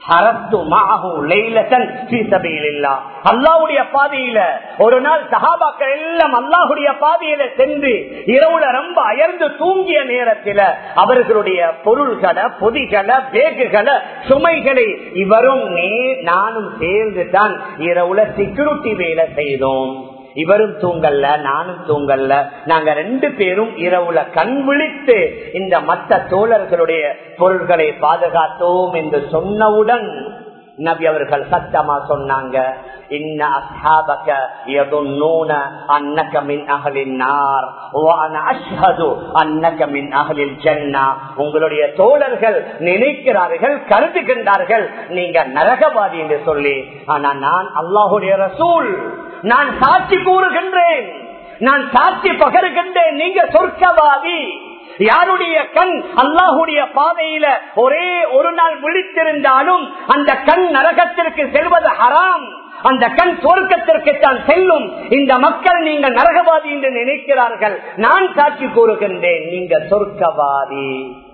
அல்லாவுடைய பாதையில ஒரு நாள் சகாபாக்கள் எல்லாம் அல்லாஹுடைய பாதையில சென்று இரவுல ரொம்ப அயர்ந்து தூங்கிய நேரத்தில் அவர்களுடைய பொருள்களை பொதிகளை பேக்குகளை சுமைகளை இவரும் நே நானும் சேர்ந்து தான் இரவுல செக்யூரிட்டி வேலை செய்தோம் இவரும் தூங்கல்ல நானும் தூங்கல்ல நாங்க ரெண்டு பேரும் இரவுல கண் விழித்து இந்த மற்ற தோழர்களுடைய பொருள்களை பாதுகாத்தோம் என்று சொன்னவுடன் நபி அவர்கள் சத்தமா சொன்னாங்க இன்ன அஸ்ஹாபக யதுன்னூன அன்னக மின் அஹலின் நார் வ அன அஷ்ஹது அன்னக மின் அஹலில் ஜன்னah உங்களுடைய தோழர்கள் நினைக்கிறார்கள் கருதுகின்றார்கள் நீங்க நரகவாதி என்று சொல்லி ஆனா நான் அல்லாஹ்வுடைய ரசூல் நான் சாட்சி கூறுகின்றேன் நான் சாட்சி பகருகின்றேன் நீங்க சொர்க்கவாதி யாருடைய கண் அல்லாஹுடைய பாதையில ஒரே ஒரு நாள் விழித்திருந்தாலும் அந்த கண் நரகத்திற்கு செல்வது ஹராம் அந்த கண் சொர்க்கத்திற்கு தான் செல்லும் இந்த மக்கள் நீங்கள் நரகவாதி என்று நினைக்கிறார்கள் நான் சாட்சி கூறுகின்றேன் நீங்க சொர்க்கவாதி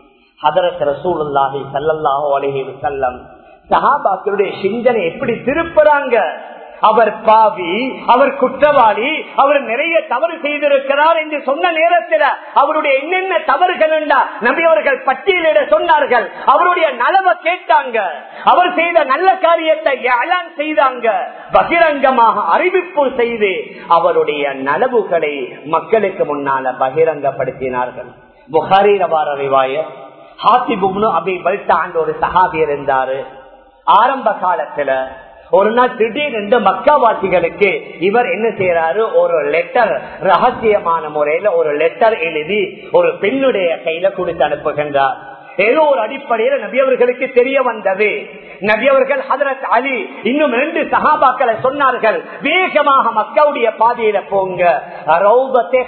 ஹதரத் ரசூலுல்லாஹி சல்லல்லாஹு அலைஹி வஸல்லம் சஹாபாக்களுடைய சிந்தனை எப்படி திருப்புறாங்க அவர் பாவி அவர் குற்றவாளி அவர் நிறைய தவறு செய்திருக்கிறார் என்று சொன்ன நேரத்தில் அவருடைய என்னென்ன தவறுகள் நபி அவர்கள் பட்டியலிட சொன்னார்கள் அவருடைய நலவை கேட்டாங்க அவர் செய்த நல்ல காரியத்தை அலான் செய்தாங்க பகிரங்கமாக அறிவிப்பு செய்து அவருடைய நலவுகளை மக்களுக்கு முன்னால பகிரங்கப்படுத்தினார்கள் புகாரி ரவார அறிவாய ஹாத்திபுப்னு அபி பல்டாண்ட் ஒரு சஹாபி இருந்தாரு ஆரம்ப காலத்துல ஒரு நாள் திடீரென்று மக்காவாசிகளுக்கு இவர் என்ன செய்யறாரு ஒரு லெட்டர் ரகசியமான முறையில ஒரு லெட்டர் எழுதி ஒரு பெண்ணுடைய கையில கொடுத்து அனுப்புகின்றார் ஏதோ ஒரு அடிப்படையில் நபியவர்களுக்கு தெரிய வந்தது நபியவர்கள் ஹதரத் அலி இன்னும் ரெண்டு சகாபாக்களை சொன்னார்கள் வேகமாக மக்காவுடைய பாதையில போங்க ரௌபத்தே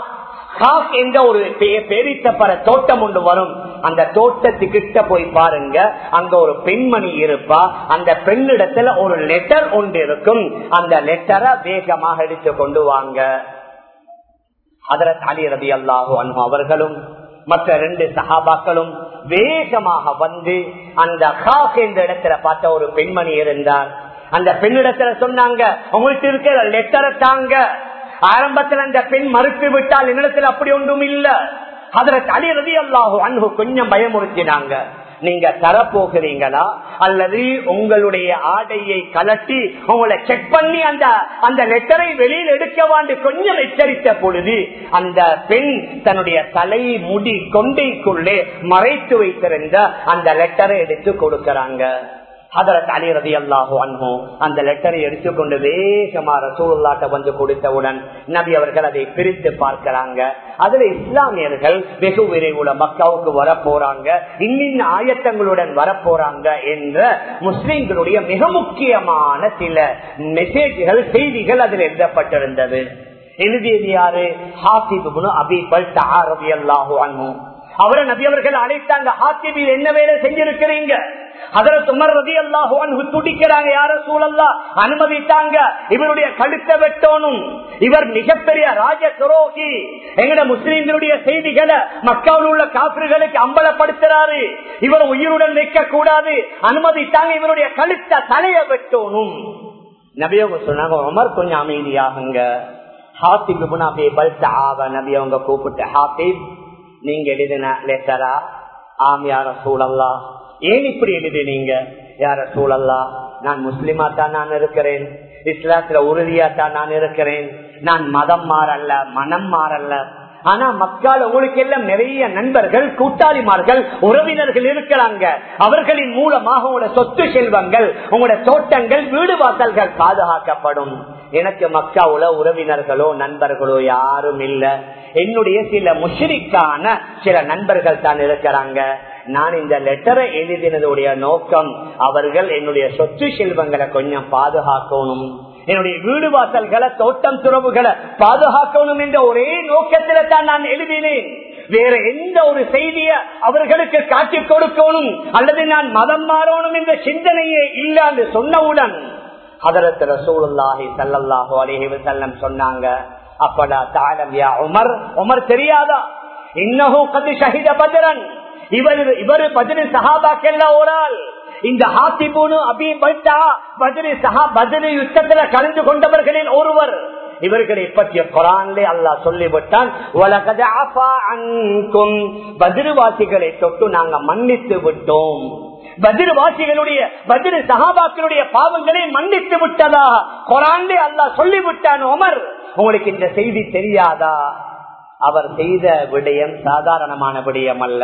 ஹாக் என்ற ஒரு பேரித்தப்பற தோட்டம் ஒன்று வரும் அந்த தோட்டத்துக்கிட்ட போய் பாருங்க அங்க ஒரு பெண்மணி இருப்பா அந்த பெண்ணிடத்துல ஒரு லெட்டர் ஒன்று இருக்கும் அந்த லெட்டரை வேகமாக எடுத்து கொண்டு வாங்க அதரத் அலி ரபி அல்லாஹு அன்பு அவர்களும் மற்ற ரெண்டு சஹாபாக்களும் வேகமாக வந்து அந்த ஹாக் என்ற இடத்துல பார்த்த ஒரு பெண்மணி இருந்தார் அந்த பெண்ணிடத்துல சொன்னாங்க உங்கள்கிட்ட இருக்கிற லெட்டரை தாங்க ஆரம்பத்தில் அந்த பெண் மறுத்து விட்டால் என்னிடத்தில் அப்படி ஒன்றும் இல்ல அதுல அலி ரதி அல்லாஹு அன்பு கொஞ்சம் பயமுறுத்தினாங்க நீங்க தரப்போகிறீங்களா அல்லது உங்களுடைய ஆடையை கலட்டி உங்களை செக் பண்ணி அந்த அந்த லெட்டரை வெளியில் எடுக்க வாண்டு கொஞ்சம் எச்சரித்த பொழுது அந்த பெண் தன்னுடைய தலை முடி கொண்டைக்குள்ளே மறைத்து வைத்திருந்த அந்த லெட்டரை எடுத்து கொடுக்கறாங்க ஹதரத் அலி ரதி அல்லாஹு அன்ஹும் அந்த லெட்டரை எடுத்துக்கொண்டு வேகமா ரசூல்லாட்ட வந்து கொடுத்தவுடன் நபி அவர்கள் அதை பிரித்து பார்க்கிறாங்க அதுல இஸ்லாமியர்கள் வெகு விரைவுல மக்காவுக்கு வர போறாங்க இன்னின் ஆயத்தங்களுடன் வர போறாங்க என்ற முஸ்லிம்களுடைய மிக முக்கியமான சில மெசேஜ்கள் செய்திகள் அதில் எழுதப்பட்டிருந்தது எழுதியது யாரு ஹாசிபுனு அபிபல் ரவி அல்லாஹு அன்ஹும் அவரை நபி அவர்கள் அழைத்தாங்க ஹாத்திபில் என்ன வேலை செஞ்சிருக்கிறீங்க அதர துமர் ரதி அல்லாஹு துடிக்கிறாங்க யார சூழல்லா அனுமதித்தாங்க இவருடைய கழுத்தை வெட்டோனும் இவர் மிகப்பெரிய ராஜ துரோகி எங்கட முஸ்லிம்களுடைய செய்திகளை மக்கள் உள்ள காப்பிர்களுக்கு அம்பலப்படுத்துறாரு இவர் உயிருடன் வைக்க கூடாது அனுமதித்தாங்க இவருடைய கழுத்த தலைய வெட்டோனும் நபியவங்க சொன்னாங்க உமர் கொஞ்சம் அமைதியாகுங்க ஹாத்திப் நபி பல்த ஆவ நபி அவங்க கூப்பிட்டு ஹாத்திப் நீங்க எழுதின லெட்டரா ஆம் யார சூழல்லா ஏன் இப்படி எழுதினீங்க யார சூழல்லா நான் முஸ்லிமா தான் நான் இருக்கிறேன் இஸ்லாத்துல உறுதியா தான் நான் இருக்கிறேன் நான் மதம் மாறல்ல மனம் மாறல்ல ஆனா மக்கள் உங்களுக்கு எல்லாம் நிறைய நண்பர்கள் கூட்டாளிமார்கள் உறவினர்கள் இருக்கிறாங்க அவர்களின் மூலமாக உங்களோட சொத்து செல்வங்கள் உங்களோட தோட்டங்கள் வீடு வாசல்கள் பாதுகாக்கப்படும் எனக்கு மக்காவுல உறவினர்களோ நண்பர்களோ யாரும் இல்ல என்னுடைய சில முஷிரிக்கான சில நண்பர்கள் தான் இருக்கிறாங்க நான் இந்த லெட்டரை எழுதினதுடைய நோக்கம் அவர்கள் என்னுடைய சொத்து செல்வங்களை கொஞ்சம் பாதுகாக்கணும் என்னுடைய வீடு வாசல்களை தோட்டம் துறவுகளை பாதுகாக்கணும் என்ற ஒரே நோக்கத்தில தான் நான் எழுதினேன் வேற எந்த ஒரு செய்திய அவர்களுக்கு காட்டிக் கொடுக்கணும் அல்லது நான் மதம் மாறணும் என்ற சிந்தனையே இல்ல என்று சொன்னவுடன் அதரத்து ரசூலுல்லாஹி சல்லல்லாஹு அலைஹி வஸல்லம் சொன்னாங்க அப்படா தாலம் யா உமர் உமர் தெரியாதா இன்னஹு கது ஷஹித பத்ரன் இவர் இவர் பதினு சஹாபாக்கெல்லாம் ஒரு ஆள் இந்த ஹாத்திபூனு அபி பட்டா பதினு சஹா பதினு யுத்தத்துல கலந்து கொண்டவர்களில் ஒருவர் இவர்களை பற்றிய குரான்லே அல்லாஹ் சொல்லிவிட்டான் பதிருவாசிகளை தொட்டு நாங்க மன்னித்து விட்டோம் பதிருவாசிகளுடைய பதிரு சகாபாக்களுடைய பாவங்களை மன்னித்து விட்டதா குரான்லே அல்லாஹ் சொல்லிவிட்டான் உமர் உங்களுக்கு இந்த செய்தி தெரியாதா அவர் செய்த விடயம் சாதாரணமான விடயம் அல்ல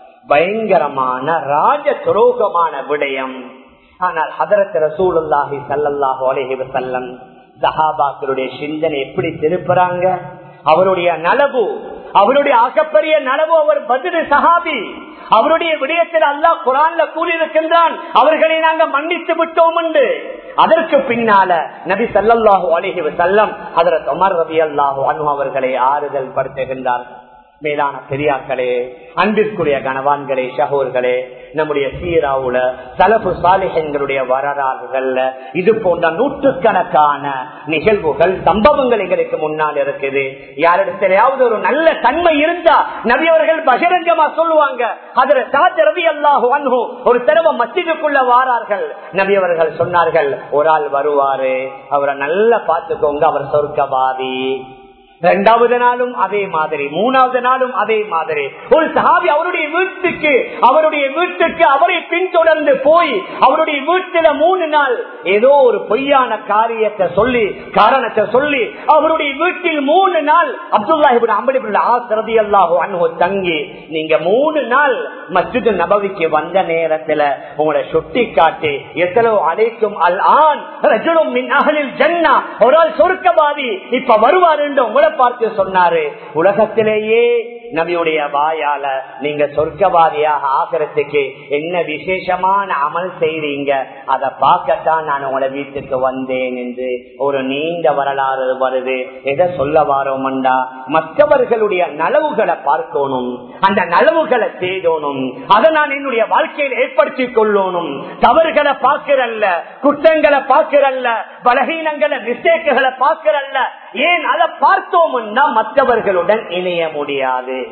பயங்கரமான ராஜ துரோகமான விடயம் ஆனால் ஹதரத் ரசூலுல்லாஹி சல்லல்லாஹு அலைஹி வஸல்லம் சஹாபாக்களுடைய சிந்தனை எப்படி திருப்புறாங்க அவருடைய நலவு அவருடைய ஆகப்பெரிய நலவு அவர் பதில் சஹாபி அவருடைய விடயத்தில் அல்லாஹ் குரான்ல கூறியிருக்கின்றான் அவர்களை நாங்க மன்னித்து விட்டோம் என்று அதற்கு பின்னால நபி சல்லாஹூ அலிஹி வசல்லம் அதற்கு உமர் ரபி அல்லாஹூ அனு அவர்களை ஆறுதல் படுத்துகின்றார் மேலான பெரியாக்களே அன்பிற்குரிய கனவான்களே சகோர்களே நம்முடைய சீராவுல தலப்பு சாலிகங்களுடைய வரலாறுகள்ல இது போன்ற நூற்றுக்கணக்கான நிகழ்வுகள் சம்பவங்கள் எங்களுக்கு முன்னால் இருக்குது யாரிடத்திலாவது ஒரு நல்ல தன்மை இருந்தா நபியவர்கள் பகிரங்கமா சொல்லுவாங்க அதுல சாத்த ரவி அல்லாஹு அன்ஹு ஒரு தடவை மத்திற்குள்ள வாரார்கள் நபியவர்கள் சொன்னார்கள் ஒரு ஆள் வருவாரு அவரை நல்லா பார்த்துக்கோங்க அவர் சொர்க்கவாதி இரண்டாவது நாளும் அதே மாதிரி மூணாவது நாளும் அதே மாதிரி ஒரு சஹாபி அவருடைய வீட்டுக்கு அவருடைய வீட்டுக்கு அவரை பின்தொடர்ந்து போய் அவருடைய வீட்டுல மூணு நாள் ஏதோ ஒரு பொய்யான காரியத்தை சொல்லி காரணத்தை சொல்லி அவருடைய வீட்டில் மூணு நாள் அப்துல்லாஹிபின் அம்படிபுள்ள ஆசிரதி அல்லாஹோ அன்பு தங்கி நீங்க மூணு நாள் மஸ்ஜித் நபவிக்கு வந்த நேரத்துல உங்களை சுட்டி காட்டி எத்தனோ அழைக்கும் அல் ஆண் ரஜுலும் மின் அகலில் ஜன்னா ஒரு ஆள் சொருக்கவாதி இப்ப வருவார் என்று உங்களை பார்த்து சொன்னாரு உலகத்திலேயே நபியுடைய வாயால நீங்க சொர்க்கவாதியாக ஆகிறதுக்கு என்ன விசேஷமான அமல் செய்றீங்க அதை பார்க்கத்தான் நான் உங்களை வீட்டுக்கு வந்தேன் என்று ஒரு நீண்ட வரலாறு வருது எதை சொல்ல வாரோம்டா மற்றவர்களுடைய நலவுகளை பார்க்கணும் அந்த நலவுகளை தேடணும் அதை நான் என்னுடைய வாழ்க்கையில் ஏற்படுத்திக் கொள்ளணும் தவறுகளை பார்க்கிறல்ல குற்றங்களை பார்க்கிறல்ல பலகீனங்களை மிஸ்டேக்குகளை பார்க்கிறல்ல ஏன் அதை பார்த்தோம்னா மற்றவர்களுடன் இணைய முடியாது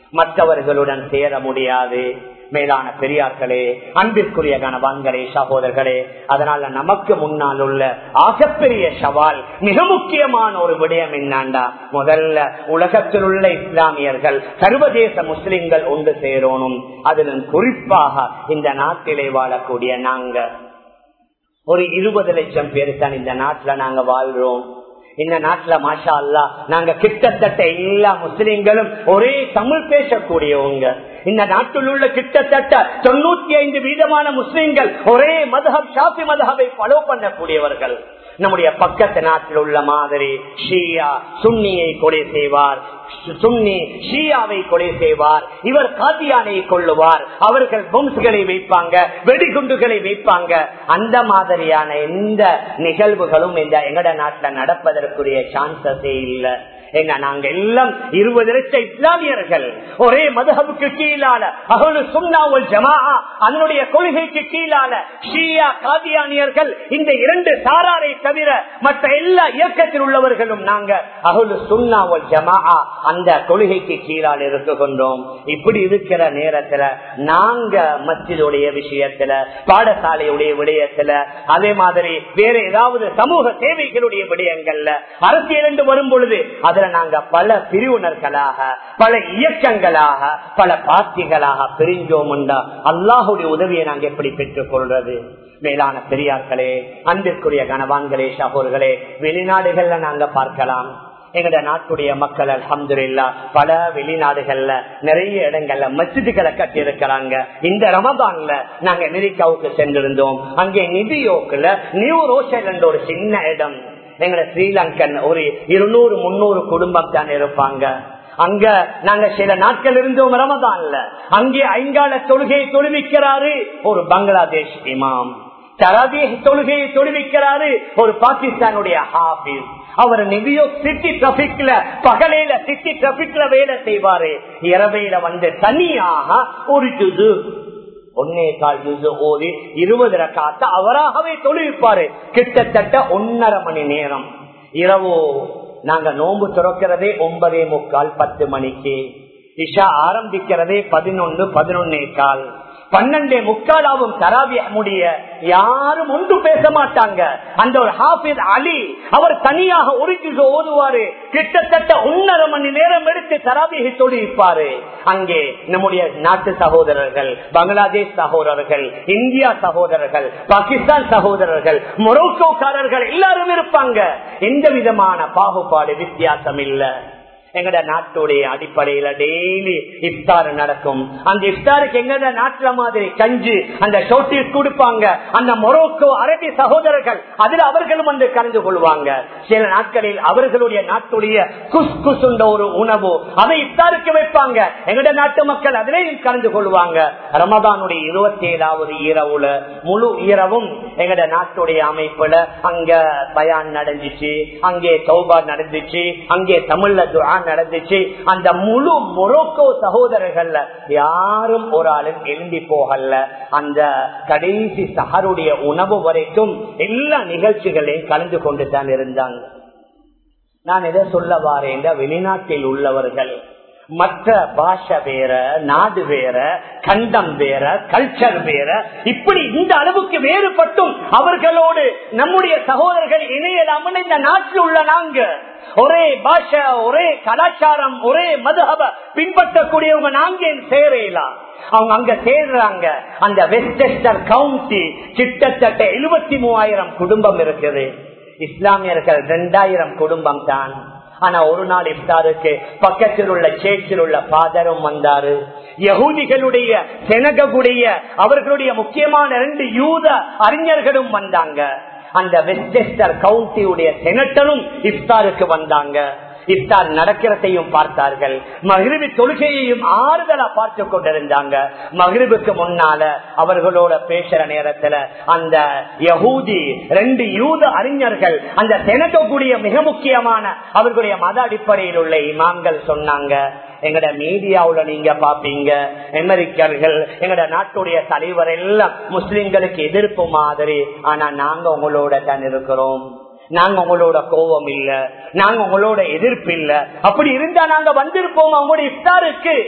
மற்றவர்களுடன் சேர முடியாது மேலான பெரியார்களே அன்பிற்குரிய கணவான்களே சகோதரர்களே அதனால நமக்கு முன்னால் உள்ள ஆகப்பெரிய சவால் மிக முக்கியமான ஒரு விடயம் என்னாண்டா முதல்ல உலகத்தில் உள்ள இஸ்லாமியர்கள் சர்வதேச முஸ்லிம்கள் ஒன்று சேரணும் அதிலும் குறிப்பாக இந்த நாட்டிலே வாழக்கூடிய நாங்க ஒரு இருபது லட்சம் பேர் தான் இந்த நாட்டுல நாங்க வாழ்றோம் இந்த நாட்டுல மாஷா அல்லா நாங்க கிட்டத்தட்ட எல்லா முஸ்லிம்களும் ஒரே தமிழ் பேசக்கூடியவங்க இந்த நாட்டில் உள்ள கிட்டத்தட்ட தொண்ணூத்தி ஐந்து வீதமான முஸ்லிம்கள் ஒரே மதகம் ஷாஃபி மதகவை ஃபாலோ பண்ணக்கூடியவர்கள் நம்முடைய பக்கத்து நாட்டில் உள்ள மாதிரி ஷியா சுன்னியை கொலை செய்வார் சுன்னி ஷியாவை கொலை செய்வார் இவர் காதியானை கொள்ளுவார் அவர்கள் பொம்ஸ்களை வைப்பாங்க வெடிகுண்டுகளை வைப்பாங்க அந்த மாதிரியான எந்த நிகழ்வுகளும் இந்த எங்கட நாட்டுல நடப்பதற்குரிய சான்சஸே இல்லை என்ன நாங்க எல்லாம் இருபது லட்சம் இஸ்லாமியர்கள் ஒரே மதகுக்கு கீழால அகலு சுண்ணாவல் ஜமா அதனுடைய கொள்கைக்கு கீழால ஷியா காதியானியர்கள் இந்த இரண்டு சாராரை தவிர மற்ற எல்லா இயக்கத்தில் உள்ளவர்களும் நாங்க அகலு சுண்ணாவல் ஜமா அந்த கொள்கைக்கு கீழால் இருக்குகின்றோம் இப்படி இருக்கிற நேரத்துல நாங்க மஸ்ஜிதுடைய விஷயத்துல பாடசாலையுடைய விடயத்துல அதே மாதிரி வேற ஏதாவது சமூக சேவைகளுடைய விடயங்கள்ல அரசியல் என்று வரும் பொழுது அதுல நாங்க பல பிரிவினர்களாக பல இயக்கங்களாக பல பார்ட்டிகளாக பிரிஞ்சோம் அல்லாஹுடைய உதவியை நாங்க எப்படி பெற்றுக் கொள்றது மேலான பெரியார்களே அன்பிற்குரிய கனவான்களே சகோர்களே வெளிநாடுகள்ல நாங்க பார்க்கலாம் எங்கட நாட்டுடைய மக்கள் அலமதுல்லா பல வெளிநாடுகள்ல நிறைய இடங்கள்ல மசிதிகளை கட்டி இருக்கிறாங்க இந்த ரமதான்ல நாங்க அமெரிக்காவுக்கு சென்றிருந்தோம் அங்கே நிதியோக்குல நியூ ரோஷல் என்ற ஒரு சின்ன இடம் எங்கட ஸ்ரீலங்கன் ஒரு இருநூறு முன்னூறு குடும்பம் தான் இருப்பாங்க அங்க நாங்க சில நாட்கள் இருந்தோம் ரமதான்ல அங்கே ஐங்கால தொழுகையை தொழுவிக்கிறாரு ஒரு பங்களாதேஷ் இமாம் தராதே தொழுகையை தொழுவிக்கிறாரு ஒரு பாகிஸ்தானுடைய ஹாபிஸ் அவர் நியூயார்க் சிட்டி டிராபிக்ல பகலையில சிட்டி டிராபிக்ல வேலை செய்வாரு இரவையில வந்து தனியாக ஒரு ஜுது ஒன்னே கால் ஜுது ஓதி இருபது ரக்காத்த அவராகவே தொழுவிப்பாரு கிட்டத்தட்ட ஒன்னரை மணி நேரம் இரவு நாங்க நோன்பு துறக்கிறதே ஒன்பதே முக்கால் பத்து மணிக்கு இஷா ஆரம்பிக்கிறதே பதினொன்னு பதினொன்னே கால் பன்னெண்டே முக்காலாவும் தராவிய முடிய யாரும் ஒன்று பேச மாட்டாங்க அந்த ஒரு ஹாபிஸ் அலி அவர் தனியாக ஒரு ஜிசு ஓதுவாரு கிட்டத்தட்ட ஒன்னரை மணி நேரம் எடுத்து தராவியை தொழிப்பாரு அங்கே நம்முடைய நாட்டு சகோதரர்கள் பங்களாதேஷ் சகோதரர்கள் இந்தியா சகோதரர்கள் பாகிஸ்தான் சகோதரர்கள் மொரோக்கோக்காரர்கள் எல்லாரும் இருப்பாங்க எந்த விதமான பாகுபாடு வித்தியாசம் இல்லை எங்கட நாட்டுடைய அடிப்படையில டெய்லி இஃப்தார் நடக்கும் அந்த இஃப்தாருக்கு எங்கட நாட்டுல மாதிரி கஞ்சி அந்த ஷோட்டில் கொடுப்பாங்க அந்த மொரோக்கோ அரபி சகோதரர்கள் அதில் அவர்களும் வந்து கலந்து கொள்வாங்க சில நாட்களில் அவர்களுடைய நாட்டுடைய குஸ் குசுண்ட ஒரு உணவு அதை இஃப்தாருக்கு வைப்பாங்க எங்கட நாட்டு மக்கள் அதிலேயும் கலந்து கொள்வாங்க ரமதானுடைய இருபத்தி ஏழாவது இரவுல முழு இரவும் எங்கட நாட்டுடைய அமைப்புல அங்க பயான் நடந்துச்சு அங்கே சௌபா நடந்துச்சு அங்கே தமிழ்ல துஆ நடந்துச்சு அந்த முழு மொரோக்கோ சகோதரர்கள்ல யாரும் ஒரு ஆளும் எழுந்தி போகல அந்த கடைசி சஹருடைய உணவு வரைக்கும் எல்லா நிகழ்ச்சிகளையும் கலந்து கொண்டு தான் இருந்தாங்க நான் எதை சொல்ல வாரேன் வெளிநாட்டில் உள்ளவர்கள் மற்ற பாஷை வேற நாடு வேற கண்டம் வேற கல்ச்சர் வேற இப்படி இந்த அளவுக்கு வேறுபட்டும் அவர்களோடு நம்முடைய சகோதரர்கள் இணையலாமல் இந்த நாட்டில் உள்ள நாங்க ஒரே பாஷை ஒரே கலாச்சாரம் ஒரே மதுஹப பின்பற்றக்கூடியவங்க நாங்க சேரலாம் அவங்க அங்க சேர்றாங்க அந்த வெஸ்டெஸ்டர் கவுண்டி கிட்டத்தட்ட எழுபத்தி மூவாயிரம் குடும்பம் இருக்குது இஸ்லாமியர்கள் ரெண்டாயிரம் குடும்பம் தான் ஆனா ஒரு நாள் இஃப்தாருக்கு பக்கத்தில் உள்ள சேச்சில் உள்ள பாதரும் வந்தாரு யகூதிகளுடைய செனககுடைய அவர்களுடைய முக்கியமான ரெண்டு யூத அறிஞர்களும் வந்தாங்க அந்த வெஸ்டெஸ்டர் கவுண்டியுடைய செனட்டரும் இஃப்தாருக்கு வந்தாங்க இஃப்தார் நடக்கிறதையும் பார்த்தார்கள் மகிழ்வி தொழுகையையும் ஆறுதலா பார்த்து கொண்டிருந்தாங்க மகிழ்வுக்கு முன்னால அவர்களோட பேசுற நேரத்துல அந்த யகூதி ரெண்டு யூத அறிஞர்கள் அந்த செனக்கக்கூடிய மிக முக்கியமான அவர்களுடைய மத அடிப்படையில் உள்ள இமாம்கள் சொன்னாங்க எங்கட மீடியாவுல நீங்க பாப்பீங்க அமெரிக்கர்கள் எங்கட நாட்டுடைய தலைவர் எல்லாம் முஸ்லிம்களுக்கு எதிர்ப்பு மாதிரி ஆனா நாங்க உங்களோட தான் இருக்கிறோம் நாங்க உங்களோட கோபம் இல்ல நாங்க உங்களோட எதிர்ப்பு இல்ல அப்படி இருந்தா நாங்க வந்திருப்போம் அவங்களுடைய இஃப்தாருக்கு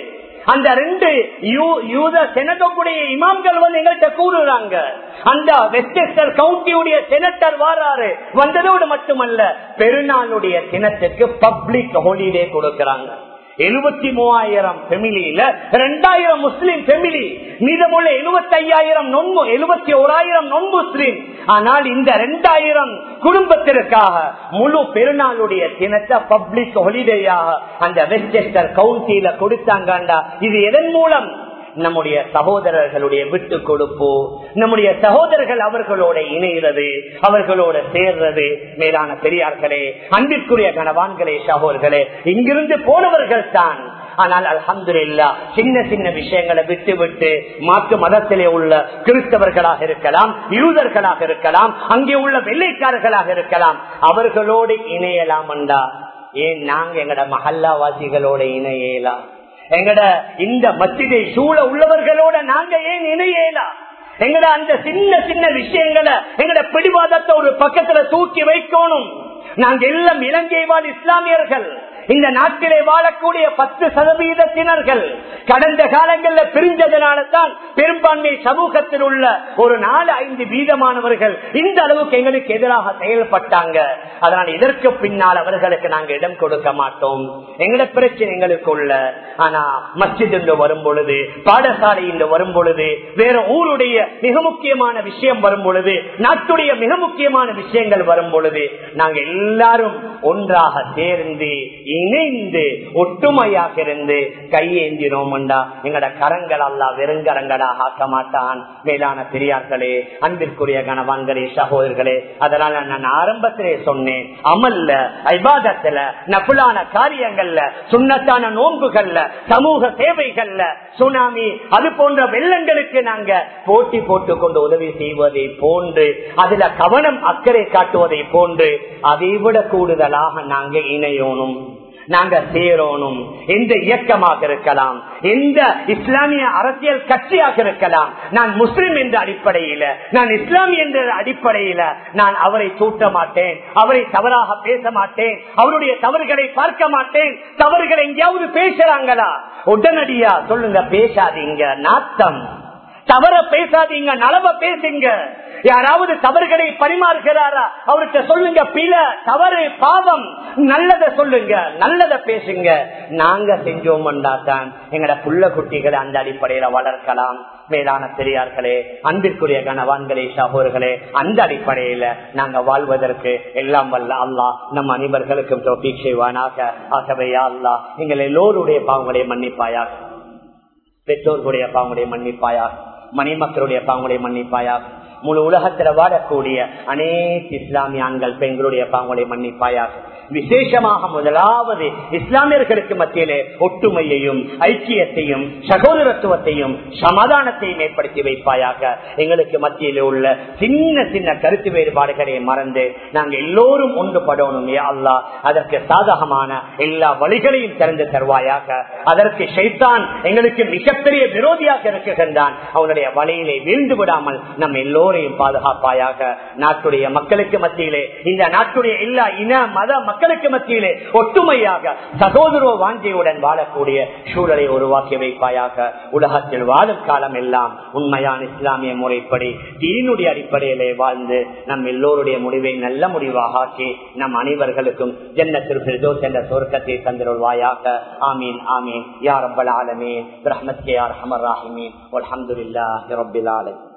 அந்த ரெண்டு யூ- யூத செனட்டுடைய இமாம்கள் வந்து எங்கள்கிட்ட கூறுறாங்க அந்த வெஸ்டெஸ்டர் கவுண்டியுடைய செனட்டர் வாராரு வந்ததோடு மட்டுமல்ல பெருநாளுடைய தினத்துக்கு பப்ளிக் ஹாலிடே கொடுக்கறாங்க எழுபத்தி மூவாயிரம் பெமிலியில ரெண்டாயிரம் முஸ்லிம் பெமிலி மீதமுள்ள எழுபத்தி ஐயாயிரம் நொன்பு எழுபத்தி ஓராயிரம் நொன் முஸ்லிம் ஆனால் இந்த ரெண்டாயிரம் குடும்பத்திற்காக முழு பெருநாளுடைய தினத்தை பப்ளிக் ஹாலிடேயாக அந்த வெஸ்டெஸ்டர் கவுண்டியில கொடுத்தாங்கண்டா இது எதன் மூலம் நம்முடைய சகோதரர்களுடைய விட்டு கொடுப்பு நம்முடைய சகோதரர்கள் அவர்களோட இணைகிறது அவர்களோட சேர்றது மேலான பெரியார்களே அன்பிற்குரிய கணவான்களே சகோதர்களே இங்கிருந்து போனவர்கள் தான் ஆனால் அல்ஹம்துலில்லா சின்ன சின்ன விஷயங்களை விட்டு விட்டு மாற்று மதத்திலே உள்ள கிறிஸ்தவர்களாக இருக்கலாம் யூதர்களாக இருக்கலாம் அங்கே உள்ள வெள்ளைக்காரர்களாக இருக்கலாம் அவர்களோடு இணையலாம் என்றா ஏன் நாங்க எங்கட மஹல்லாவாசிகளோட இணையலாம் எங்கட இந்த மத்தியை சூழ உள்ளவர்களோட நாங்க ஏன் இணையலாம் எங்கட அந்த சின்ன சின்ன விஷயங்களை எங்கட பிடிவாதத்தை ஒரு பக்கத்துல தூக்கி வைக்கணும் நாங்க எல்லாம் இலங்கை வாழ் இஸ்லாமியர்கள் இந்த நாட்டிலே வாழக்கூடிய பத்து சதவீதத்தினர்கள் கடந்த காலங்களில் பிரிஞ்சதுனால தான் பெரும்பான்மை சமூகத்தில் உள்ள ஒரு நாலு ஐந்து வீதமானவர்கள் இந்த அளவுக்கு எங்களுக்கு எதிராக செயல்பட்டாங்க அதனால் இதற்கு பின்னால் அவர்களுக்கு நாங்க இடம் கொடுக்க மாட்டோம் எங்கட பிரச்சனை எங்களுக்கு உள்ள ஆனா மஸ்ஜித் என்று வரும் பொழுது பாடசாலை என்று வரும் பொழுது வேற ஊருடைய மிக முக்கியமான விஷயம் வரும் பொழுது நாட்டுடைய மிக முக்கியமான விஷயங்கள் வரும் பொழுது நாங்க எல்லாரும் ஒன்றாக சேர்ந்து இணைந்து ஒற்றுமையாக இருந்து கையேந்தினோம்டா எங்கட கரங்கள் அல்ல வெறுங்கரங்களாக ஆக்க மாட்டான் மேலான பெரியார்களே அன்பிற்குரிய கணவான்களே சகோதரர்களே அதனால நான் ஆரம்பத்திலே சொன்னேன் அமல்ல ஐபாதத்துல நப்புலான காரியங்கள்ல சுண்ணத்தான நோன்புகள்ல சமூக சேவைகள்ல சுனாமி அது போன்ற வெள்ளங்களுக்கு நாங்க போட்டி போட்டு கொண்டு உதவி செய்வதை போன்று அதுல கவனம் அக்கறை காட்டுவதை போன்று அதை விட கூடுதலாக நாங்க இணையணும் நாங்க சேரணும் எந்த இயக்கமாக இருக்கலாம் எந்த இஸ்லாமிய அரசியல் கட்சியாக இருக்கலாம் நான் முஸ்லிம் என்ற அடிப்படையில நான் இஸ்லாமி என்ற அடிப்படையில நான் அவரை தூட்ட மாட்டேன் அவரை தவறாக பேச மாட்டேன் அவருடைய தவறுகளை பார்க்க மாட்டேன் தவறுகளை எங்கேயாவது பேசுறாங்களா உடனடியா சொல்லுங்க பேசாதீங்க நாத்தம் தவற பேசாதீங்க நலவ பேசுங்க யாராவது தவறுகளை பரிமாறுகிறாரா அவர்கிட்ட சொல்லுங்க பில தவறு பாவம் நல்லத சொல்லுங்க நல்லத பேசுங்க நாங்க செஞ்சோம்டா தான் எங்கட புள்ள குட்டிகளை அந்த அடிப்படையில வளர்க்கலாம் மேலான பெரியார்களே அன்பிற்குரிய கணவான்களே சகோதர்களே அந்த அடிப்படையில நாங்க வாழ்வதற்கு எல்லாம் வல்ல அல்லாஹ் நம் அனைவர்களுக்கும் தோப்பிக் செய்வானாக ஆகவே அல்லா எங்கள் எல்லோருடைய பாவங்களை மன்னிப்பாயாக பெற்றோர்களுடைய பாவங்களை மன்னிப்பாயாக மணிமக்களுடைய பாவங்களை மன்னிப்பாயாக முழு உலகத்தில் வாழக்கூடிய அனைத்து இஸ்லாமிய ஆண்கள் பெண்களுடைய பாவங்களை மன்னிப்பாயாக விசேஷமாக முதலாவது இஸ்லாமியர்களுக்கு மத்தியிலே ஒற்றுமையையும் ஐக்கியத்தையும் சகோதரத்துவத்தையும் சமாதானத்தையும் ஏற்படுத்தி வைப்பாயாக எங்களுக்கு மத்தியிலே உள்ள சின்ன சின்ன கருத்து வேறுபாடுகளை மறந்து நாங்க எல்லோரும் ஒன்றுபடணும் அல்லா அதற்கு சாதகமான எல்லா வழிகளையும் திறந்து தருவாயாக அதற்கு ஷைத்தான் எங்களுக்கு மிகப்பெரிய விரோதியாக இருக்குகின்றான் அவனுடைய வழியிலே வீழ்ந்து விடாமல் நம் எல்லோரையும் பாதுகாப்பாயாக நாட்டுடைய மக்களுக்கு மத்தியிலே இந்த நாட்டுடைய எல்லா இன மத மக்களுக்கு மத்தியிலே ஒற்றுமையாக சகோதர வாஞ்சியுடன் வாழக்கூடிய சூழலை உருவாக்கி வைப்பாயாக உலகத்தில் வாழும் காலம் எல்லாம் உண்மையான இஸ்லாமிய முறைப்படி தீனுடைய அடிப்படையிலே வாழ்ந்து நம் எல்லோருடைய முடிவை நல்ல முடிவாக ஆக்கி நம் அனைவர்களுக்கும் ஜன்னத்திற்கு என்ற சொர்க்கத்தை தந்திருவாயாக ஆமீன் ஆமீன் யார் ரப்பல் ஆலமீன் பிரஹ்மத் கே யார் ஹமர் ராஹிமீன் அல்ஹம்துலில்லாஹி ரப்பில் ஆலமீன்